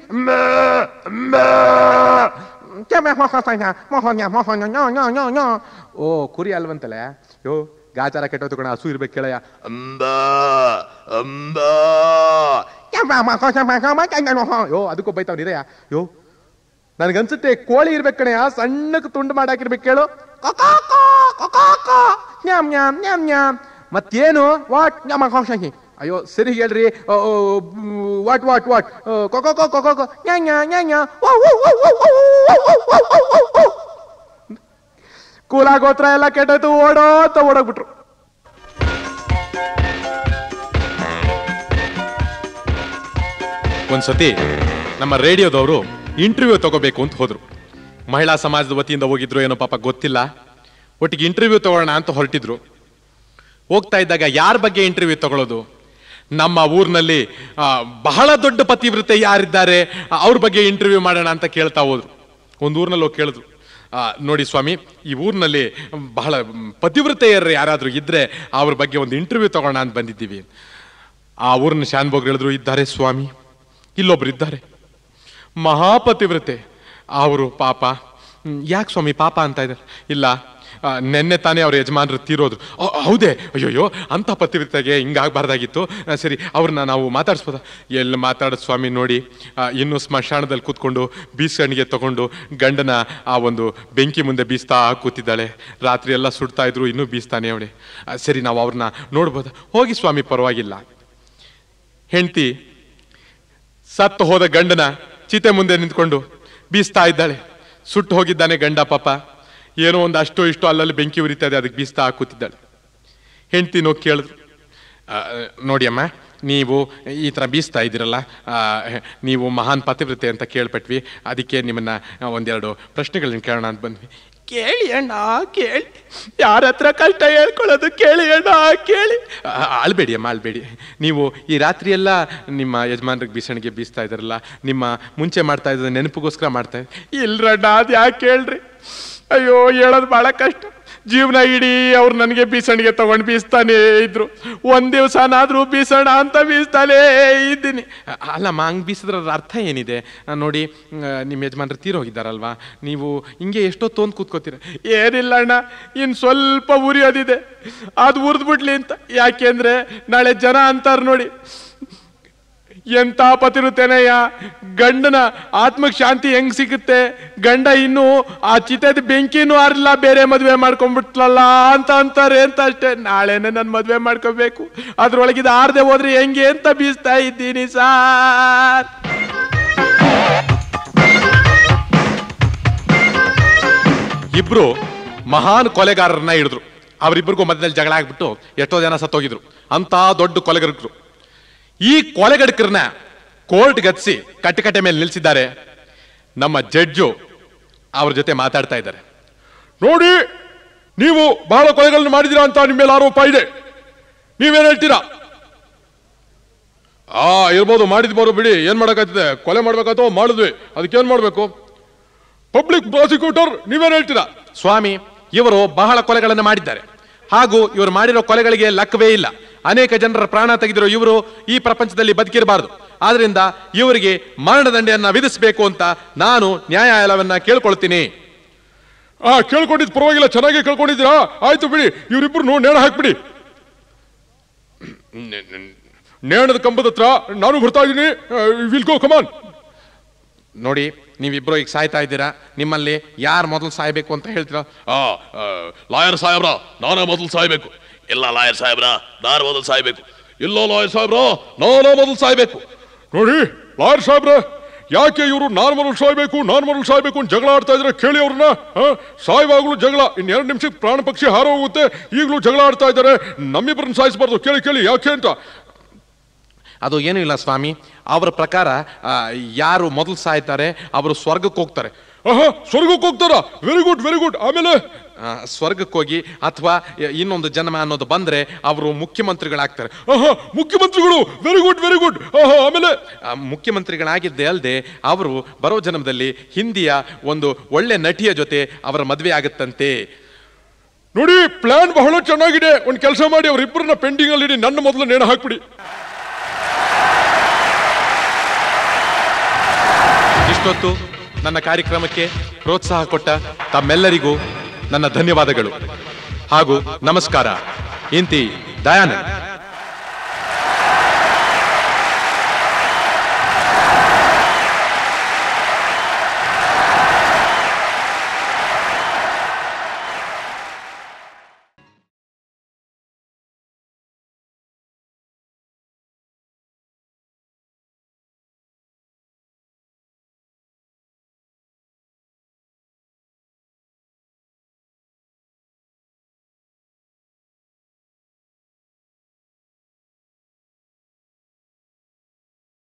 ಓ ಕುರಿ ಅಲ್ವಂತಲೆ ಯೋ ಗಾಚಾರ ಕೆಟ್ಟೋಯ್ತು ಕಣ ಹಸು ಇರ್ಬೇಕು ಕೇಳಯ್ಯ ಅಂಬಾ ಅಂಬಾ ಯೋ ಅದಕ್ಕೂ ಬೈತಾವ್ ನಿರಯ್ಯ ಯೋ ನನ್ಗನ್ಸುತ್ತೆ ಕೋಳಿ ಇರ್ಬೇಕು ಕಣಯ್ಯ ಸಣ್ಣಕ್ಕೆ ತುಂಡು ಮಾಡಾಕಿರ್ಬೇಕು ಕೇಳು ಕಕಾಕಾ, ಕಕಾಕಾ, ನ್ಯಾಮ್ ನ್ಯಾಮ್ ನ್ಯಾಮ್ ನ್ಯಾಮ್ ಮತ್ತೇನು ವಾಟ್ ನ್ಯಾಮ ಕಾಂಕ್ಷಿ ಅಯ್ಯೋ ಸರಿ ಹೇಳ್ರಿ ವಾಟ್ ವಾಟ್ ವಾಟ್ ಕೊಕೋ ಕೊಕೋ ಕೊಕೋ ನ್ಯಾ ನ್ಯಾ ನ್ಯಾ ನ್ಯಾ ವಾ, ವಾ, ವಾ, ವಾ, ವಾ, ವಾ, ವಾ, ವಾ, ವಾ, ವಾ. ಕೂಲ ಗೋತ್ರ ಎಲ್ಲ ಕೆಟ್ಟೋಯ್ತು ಓಡೋ ಅಂತ ಓಡೋಗ್ಬಿಟ್ರು ಒಂದ್ಸತಿ ನಮ್ಮ ರೇಡಿಯೋದವರು ಇಂಟರ್ವ್ಯೂ ತಗೋಬೇಕು ಅಂತ ಹೋದ್ರು ಮಹಿಳಾ ಸಮಾಜದ ವತಿಯಿಂದ ಹೋಗಿದ್ರು ಏನೋ ಪಾಪ ಗೊತ್ತಿಲ್ಲ ಒಟ್ಟಿಗೆ ಇಂಟರ್ವ್ಯೂ ತಗೊಳ್ಳೋಣ ಅಂತ ಹೊರಟಿದ್ರು ಹೋಗ್ತಾ ಇದ್ದಾಗ ಯಾರ ಬಗ್ಗೆ ಇಂಟರ್ವ್ಯೂ ತಗೊಳ್ಳೋದು ನಮ್ಮ ಊರಿನಲ್ಲಿ ಆ, ಬಹಳ ದೊಡ್ಡ ಪತಿವ್ರತೆ ಯಾರಿದ್ದಾರೆ ಅವ್ರ ಬಗ್ಗೆ ಇಂಟರ್ವ್ಯೂ ಮಾಡೋಣ ಅಂತ ಕೇಳ್ತಾ ಹೋದ್ರು ಒಂದು ಊರಿನಲ್ಲಿ ಹೋಗಿ ಕೇಳಿದ್ರು ಆ, ನೋಡಿ ಸ್ವಾಮಿ ಈ ಊರಿನಲ್ಲಿ ಬಹಳ ಪತಿವ್ರತೆಯರು ಯಾರಾದರೂ ಇದ್ರೆ ಅವ್ರ ಬಗ್ಗೆ ಒಂದು ಇಂಟರ್ವ್ಯೂ ತಗೋಣ ಅಂತ ಬಂದಿದ್ದೀವಿ ಆ ಊರಿನ ಶಾನ್ಭೋಗ್ ಹೇಳಿದ್ರು ಇದ್ದಾರೆ ಸ್ವಾಮಿ ಇಲ್ಲೊಬ್ರು ಇದ್ದಾರೆ ಮಹಾಪತಿವ್ರತೆ ಅವರು ಪಾಪ ಯಾಕೆ ಸ್ವಾಮಿ ಪಾಪ ಅಂತ ಇದ್ದಾರೆ ಇಲ್ಲ ಆ, ನೆನ್ನೆ ತಾನೇ ಅವ್ರ ಯಜಮಾನರು ತೀರೋದ್ರು ಅ, ಹೌದೇ ಅಯ್ಯೋಯ್ಯೋ ಅಂತ ಪತಿವ್ರತೆಗೆ ಹಿಂಗಾಗಬಾರ್ದಾಗಿತ್ತು ಆ, ಸರಿ ಅವ್ರನ್ನ ನಾವು ಮಾತಾಡಿಸ್ಬೋದ ಎಲ್ಲಿ ಮಾತಾಡೋದು ಸ್ವಾಮಿ ನೋಡಿ ಆ, ಇನ್ನು ಸ್ಮಶಾನದಲ್ಲಿ ಕೂತ್ಕೊಂಡು ಬೀಸಣಿಗೆ ತಗೊಂಡು ಗಂಡನ ಆ ಒಂದು ಬೆಂಕಿ ಮುಂದೆ ಬೀಸ್ತಾ ಕೂತಿದ್ದಾಳೆ ರಾತ್ರಿ ಎಲ್ಲ ಸುಡ್ತಾ ಇದ್ರು ಇನ್ನೂ ಬೀಸ್ತಾನೆ ಅವಳೆ ಆ, ಸರಿ ನಾವು ಅವ್ರನ್ನ ನೋಡ್ಬೋದಾ ಹೋಗಿ ಸ್ವಾಮಿ ಪರವಾಗಿಲ್ಲ ಹೆಂಡತಿ ಸತ್ತು ಹೋದ ಗಂಡನ ಚಿತೆ ಮುಂದೆ ನಿಂತ್ಕೊಂಡು ಬೀಸ್ತಾ ಇದ್ದಾಳೆ ಸುಟ್ಟು ಹೋಗಿದ್ದಾನೆ ಗಂಡ ಪಾಪ ಏನೋ ಒಂದು ಅಷ್ಟು ಇಷ್ಟು ಅಲ್ಲಲ್ಲಿ ಬೆಂಕಿ ಉರಿತಾ ಇದೆ ಅದಕ್ಕೆ ಬೀಸ್ತಾ ಕೂತಿದ್ದಾಳೆ ಹೆಂಡ್ತಿ ನೋಗಿ ಕೇಳಿದ್ರು ಆ, ನೋಡಿ ಅಮ್ಮ ನೀವು ಈ ಥರ ಬೀಸ್ತಾ ಇದ್ದೀರಲ್ಲ ಆ, ನೀವು ಮಹಾನ್ ಪತಿವ್ರತೆ ಅಂತ ಕೇಳ್ಪಟ್ವಿ ಅದಕ್ಕೆ ನಿಮ್ಮನ್ನ ಒಂದೆರಡು ಪ್ರಶ್ನೆಗಳನ್ನ ಕೇಳೋಣ ಅಂತ ಬಂದ್ವಿ ಕೇಳಿ ಅಣ್ಣ ಕೇಳಿ ಯಾರ ಹತ್ರ ಕಷ್ಟ ಹೇಳ್ಕೊಳ್ಳೋದು ಕೇಳಿ ಅಣ್ಣ ಕೇಳಿ ಆ, ಅಳ್ಬೇಡಿ ಅಮ್ಮ ಅಳ್ಬೇಡಿ ನೀವು ಈ ರಾತ್ರಿ ಎಲ್ಲ ನಿಮ್ಮ ಯಜಮಾನ್ರಿಗೆ ಬೀಸಣಿಗೆ ಬೀಸ್ತಾ ಇದ್ದಾರಲ್ಲ ನಿಮ್ಮ ಮುಂಚೆ ಮಾಡ್ತಾ ಇದ್ದ ನೆನಪಿಗೋಸ್ಕರ ಮಾಡ್ತಾ ಇದ್ದ ಇಲ್ರಣ್ಣ ಅದು ಯಾಕೆ ಕೇಳ್ರಿ ಅಯ್ಯೋ ಹೇಳೋದು ಭಾಳ ಕಷ್ಟ ಜೀವನ ಇಡೀ ಅವ್ರು ನನಗೆ ಬೀಸಣಿಗೆ ತಗೊಂಡು ಬೀಸ್ತಾನೆ ಇದ್ರು ಒಂದ್ ದಿವಸನಾದ್ರೂ ಬೀಸೋಣ ಅಂತ ಬೀಸ್ತಾನೇ ಇದ್ದೀನಿ ಅ- ಅಲ್ಲಮ್ಮ ಹಂಗ್ ಬೀಸಿದ್ರ ಅದ್ರ ಅರ್ಥ ಏನಿದೆ ಆ, ನೋಡಿ ಆ, ನಿಮ್ಮ ಯಜಮಾನ್ರು ತೀರೋಗಿದ್ದಾರಲ್ವಾ ನೀವು ಹಿಂಗೆ ಎಷ್ಟೊತ್ತು ಅಂತ ಕೂತ್ಕೋತೀರ ಏನಿಲ್ಲ ಅಣ್ಣ ಇನ್ ಸ್ವಲ್ಪ ಉರಿಯೋದಿದೆ ಅದು ಉರಿದ್ಬಿಡ್ಲಿ ಅಂತ ಯಾಕೆಂದ್ರೆ ನಾಳೆ ಜನ ಅಂತಾರ ನೋಡಿ ಎಂತ ಪತಿರುತ್ತೇನಯ್ಯ ಗಂಡನ ಆತ್ಮಕ್ ಶಾಂತಿ ಹೆಂಗ್ ಸಿಗುತ್ತೆ ಗಂಡ ಇನ್ನು ಆ ಚಿತೆದ ಬೆಂಕಿನೂ ಆರಿಲ್ಲ ಬೇರೆ ಮದ್ವೆ ಮಾಡ್ಕೊಂಡ್ಬಿಟ್ಲಲ್ಲ ಅಂತ ಅಂತಾರೆ ಅಂತ ಅಷ್ಟೇ ನಾಳೆನೆ ನನ್ ಮದ್ವೆ ಮಾಡ್ಕೋಬೇಕು ಅದ್ರೊಳಗಿದ ಆರ್ದೆ ಹೋದ್ರೆ ಹೆಂಗೆ ಅಂತ ಬೀಸ್ತಾ ಇದ್ದೀನಿ ಸಾರ್ ಇಬ್ರು ಮಹಾನ್ ಕೊಲೆಗಾರರನ್ನ ಹಿಡಿದ್ರು ಅವರಿಬ್ಬರಿಗೂ ಮಧ್ಯದಲ್ಲಿ ಜಗಳ ಆಗ್ಬಿಟ್ಟು ಎಷ್ಟೋ ಜನ ಸತ್ತೋಗಿದ್ರು ಅಂತ ದೊಡ್ಡ ಕೊಲೆಗಡಕರು ಈ ಕೊಲೆಗಡಕರನ್ನ ಕೋರ್ಟ್ ಗತ್ಸಿ ಕಟ್ಟೆ ಮೇಲೆ ನಿಲ್ಸಿದ್ದಾರೆ ನಮ್ಮ ಜಡ್ಜು ಅವ್ರ ಜೊತೆ ಮಾತಾಡ್ತಾ ಇದ್ದಾರೆ ನೋಡಿ ನೀವು ಬಹಳ ಕೊಲೆಗಳನ್ನು ಮಾಡಿದಿರಾ ಅಂತ ನಿಮ್ಮ ಮೇಲೆ ಆರೋಪ ಇದೆ ನೀವೇನ್ ಹೇಳ್ತೀರಾ ಆ ಇರ್ಬೋದು ಮಾಡಿದ್ಬೋದು ಬಿಡಿ ಏನ್ ಮಾಡಕ್ಕಾಗ್ತದೆ ಕೊಲೆ ಮಾಡ್ಬೇಕಾತೋ ಮಾಡಿದ್ವಿ ಅದಕ್ಕೇನ್ ಮಾಡ್ಬೇಕು ಪಬ್ಲಿಕ್ ಪ್ರಾಸಿಕ್ಯೂಟರ್ ನೀವೇನ್ ಹೇಳ್ತೀರಾ ಸ್ವಾಮಿ ಇವರು ಬಹಳ ಕೊಲೆಗಳನ್ನು ಮಾಡಿದ್ದಾರೆ ಹಾಗೂ ಇವರು ಮಾಡಿರೋ ಕೊಲೆಗಳಿಗೆ ಲೆಕ್ಕವೇ ಇಲ್ಲ ಅನೇಕ ಜನರ ಪ್ರಾಣ ತೆಗೆದಿರೋ ಇವರು ಈ ಪ್ರಪಂಚದಲ್ಲಿ ಬದುಕಿರಬಾರದು ಆದ್ರಿಂದ ಇವರಿಗೆ ಮರಣದಂಡೆಯನ್ನ ವಿಧಿಸಬೇಕು ಅಂತ ನಾನು ನ್ಯಾಯಾಲಯವನ್ನ ಕೇಳ್ಕೊಳ್ತೀನಿ ಆ ಕೇಳ್ಕೊಂಡಿದ್ ಪರವಾಗಿಲ್ಲ ಚೆನ್ನಾಗಿ ಕೇಳ್ಕೊಂಡಿದ್ದೀರಾ ಆಯ್ತು ಬಿಡಿ ಇವರಿಬ್ರು ನೇಣ ಹಾಕ್ಬಿಡಿ ನೇಣದ ಕಂಬದ ಹತ್ರ ನಾನು ಬರ್ತಾ ಇದ್ದೀನಿ ವಿಲ್ ಗೋ ಕಮಾನ್ ನೋಡಿ ನೀವಿಬ್ರು ಈಗ ಸಾಯ್ತಾ ಇದ್ದೀರಾ ನಿಮ್ಮಲ್ಲಿ ಯಾರು ಮೊದಲು ಸಾಯ್ಬೇಕು ಅಂತ ಹೇಳ್ತೀರಾ ಆ ಲಾಯರ್ ಸಾಹೇಬ್ರ ನಾನೇ ಮೊದಲು ಸಾಯ್ಬೇಕು ಎಲ್ಲ ಲಾಯರ್ ಸಾಹೇಬ್ರ ನಾನು ಮೊದಲು ಸಾಯ್ಬೇಕು ಇಲ್ಲ ಲಾಯರ್ ಸಾಹೇಬ್ರ ನಾನೇ ಮೊದಲು ಸಾಯ್ಬೇಕು ನೋಡಿ ಲಾಯರ್ ಸಾಹೇಬ್ರೆ ಯಾಕೆ ಇವರು ನಾನು ಮೊದಲು ಸಾಯ್ಬೇಕು ನಾನು ಮೊದಲು ಸಾಯ್ಬೇಕು ಅಂತ ಜಗಳ ಆಡ್ತಾ ಇದ್ರೆ ಕೇಳಿ ಅವ್ರನ್ನ ಸಾಯುವಾಗ್ಲೂ ಜಗಳ ಇನ್ ಎರಡು ನಿಮಿಷಕ್ಕೆ ಪ್ರಾಣ ಪಕ್ಷಿ ಹಾರ ಹೋಗುತ್ತೆ ಈಗಲೂ ಜಗಳ ಆಡ್ತಾ ಇದ್ದಾರೆ ನಮ್ಮಿಬ್ಬರನ್ನ ಸಾಯಿಸಬಾರ್ದು ಕೇಳಿ ಕೇಳಿ ಯಾಕೆ ಅಂತ ಅದು ಏನೂ ಇಲ್ಲ ಸ್ವಾಮಿ ಅವರ ಪ್ರಕಾರ ಆ, ಯಾರು ಮೊದಲು ಸಾಯ್ತಾರೆ ಅವರು ಸ್ವರ್ಗಕ್ಕೆ ಹೋಗ್ತಾರೆ ಆಹಾ ಸ್ವರ್ಗಕ್ಕೆ ಹೋಗ್ತಾರ ವೆರಿ ಗುಡ್ ವೆರಿ ಗುಡ್ ಆಮೇಲೆ ಆ, ಸ್ವರ್ಗಕ್ಕೆ ಹೋಗಿ ಅಥವಾ ಇನ್ನೊಂದು ಜನ್ಮ ಅನ್ನೋದು ಬಂದ್ರೆ ಅವರು ಮುಖ್ಯಮಂತ್ರಿಗಳಾಗ್ತಾರೆ ಆಹಾ ಮುಖ್ಯಮಂತ್ರಿಗಳು ವೆರಿ ಗುಡ್ ವೆರಿ ಗುಡ್ ಆಹಾ ಆಮೇಲೆ ಆ, ಮುಖ್ಯಮಂತ್ರಿಗಳಾಗಿದ್ದೇ ಅಲ್ಲದೆ ಅವರು ಬರೋ ಜನ್ಮದಲ್ಲಿ ಹಿಂದಿಯ ಒಂದು ಒಳ್ಳೆ ನಟಿಯ ಜೊತೆ ಅವರ ಮದುವೆ ಆಗುತ್ತಂತೆ ನೋಡಿ ಪ್ಲಾನ್ ಬಹಳ ಚೆನ್ನಾಗಿದೆ ಒಂದು ಕೆಲಸ ಮಾಡಿ ಅವರಿಬ್ಬರನ್ನ ಪೆಂಡಿಂಗ್ ಅಲ್ಲಿ ಇಡಿ, ನನ್ನ ಮೊದಲು ನೇಣ ಹಾಕ್ಬಿಡಿ ಇಷ್ಟೊತ್ತು ನನ್ನ ಕಾರ್ಯಕ್ರಮಕ್ಕೆ ಪ್ರೋತ್ಸಾಹ ಕೊಟ್ಟ ತಮ್ಮೆಲ್ಲರಿಗೂ ನನ್ನ ಧನ್ಯವಾದಗಳು ಹಾಗೂ ನಮಸ್ಕಾರ ಇಂತಿ ದಯಾನಂದ್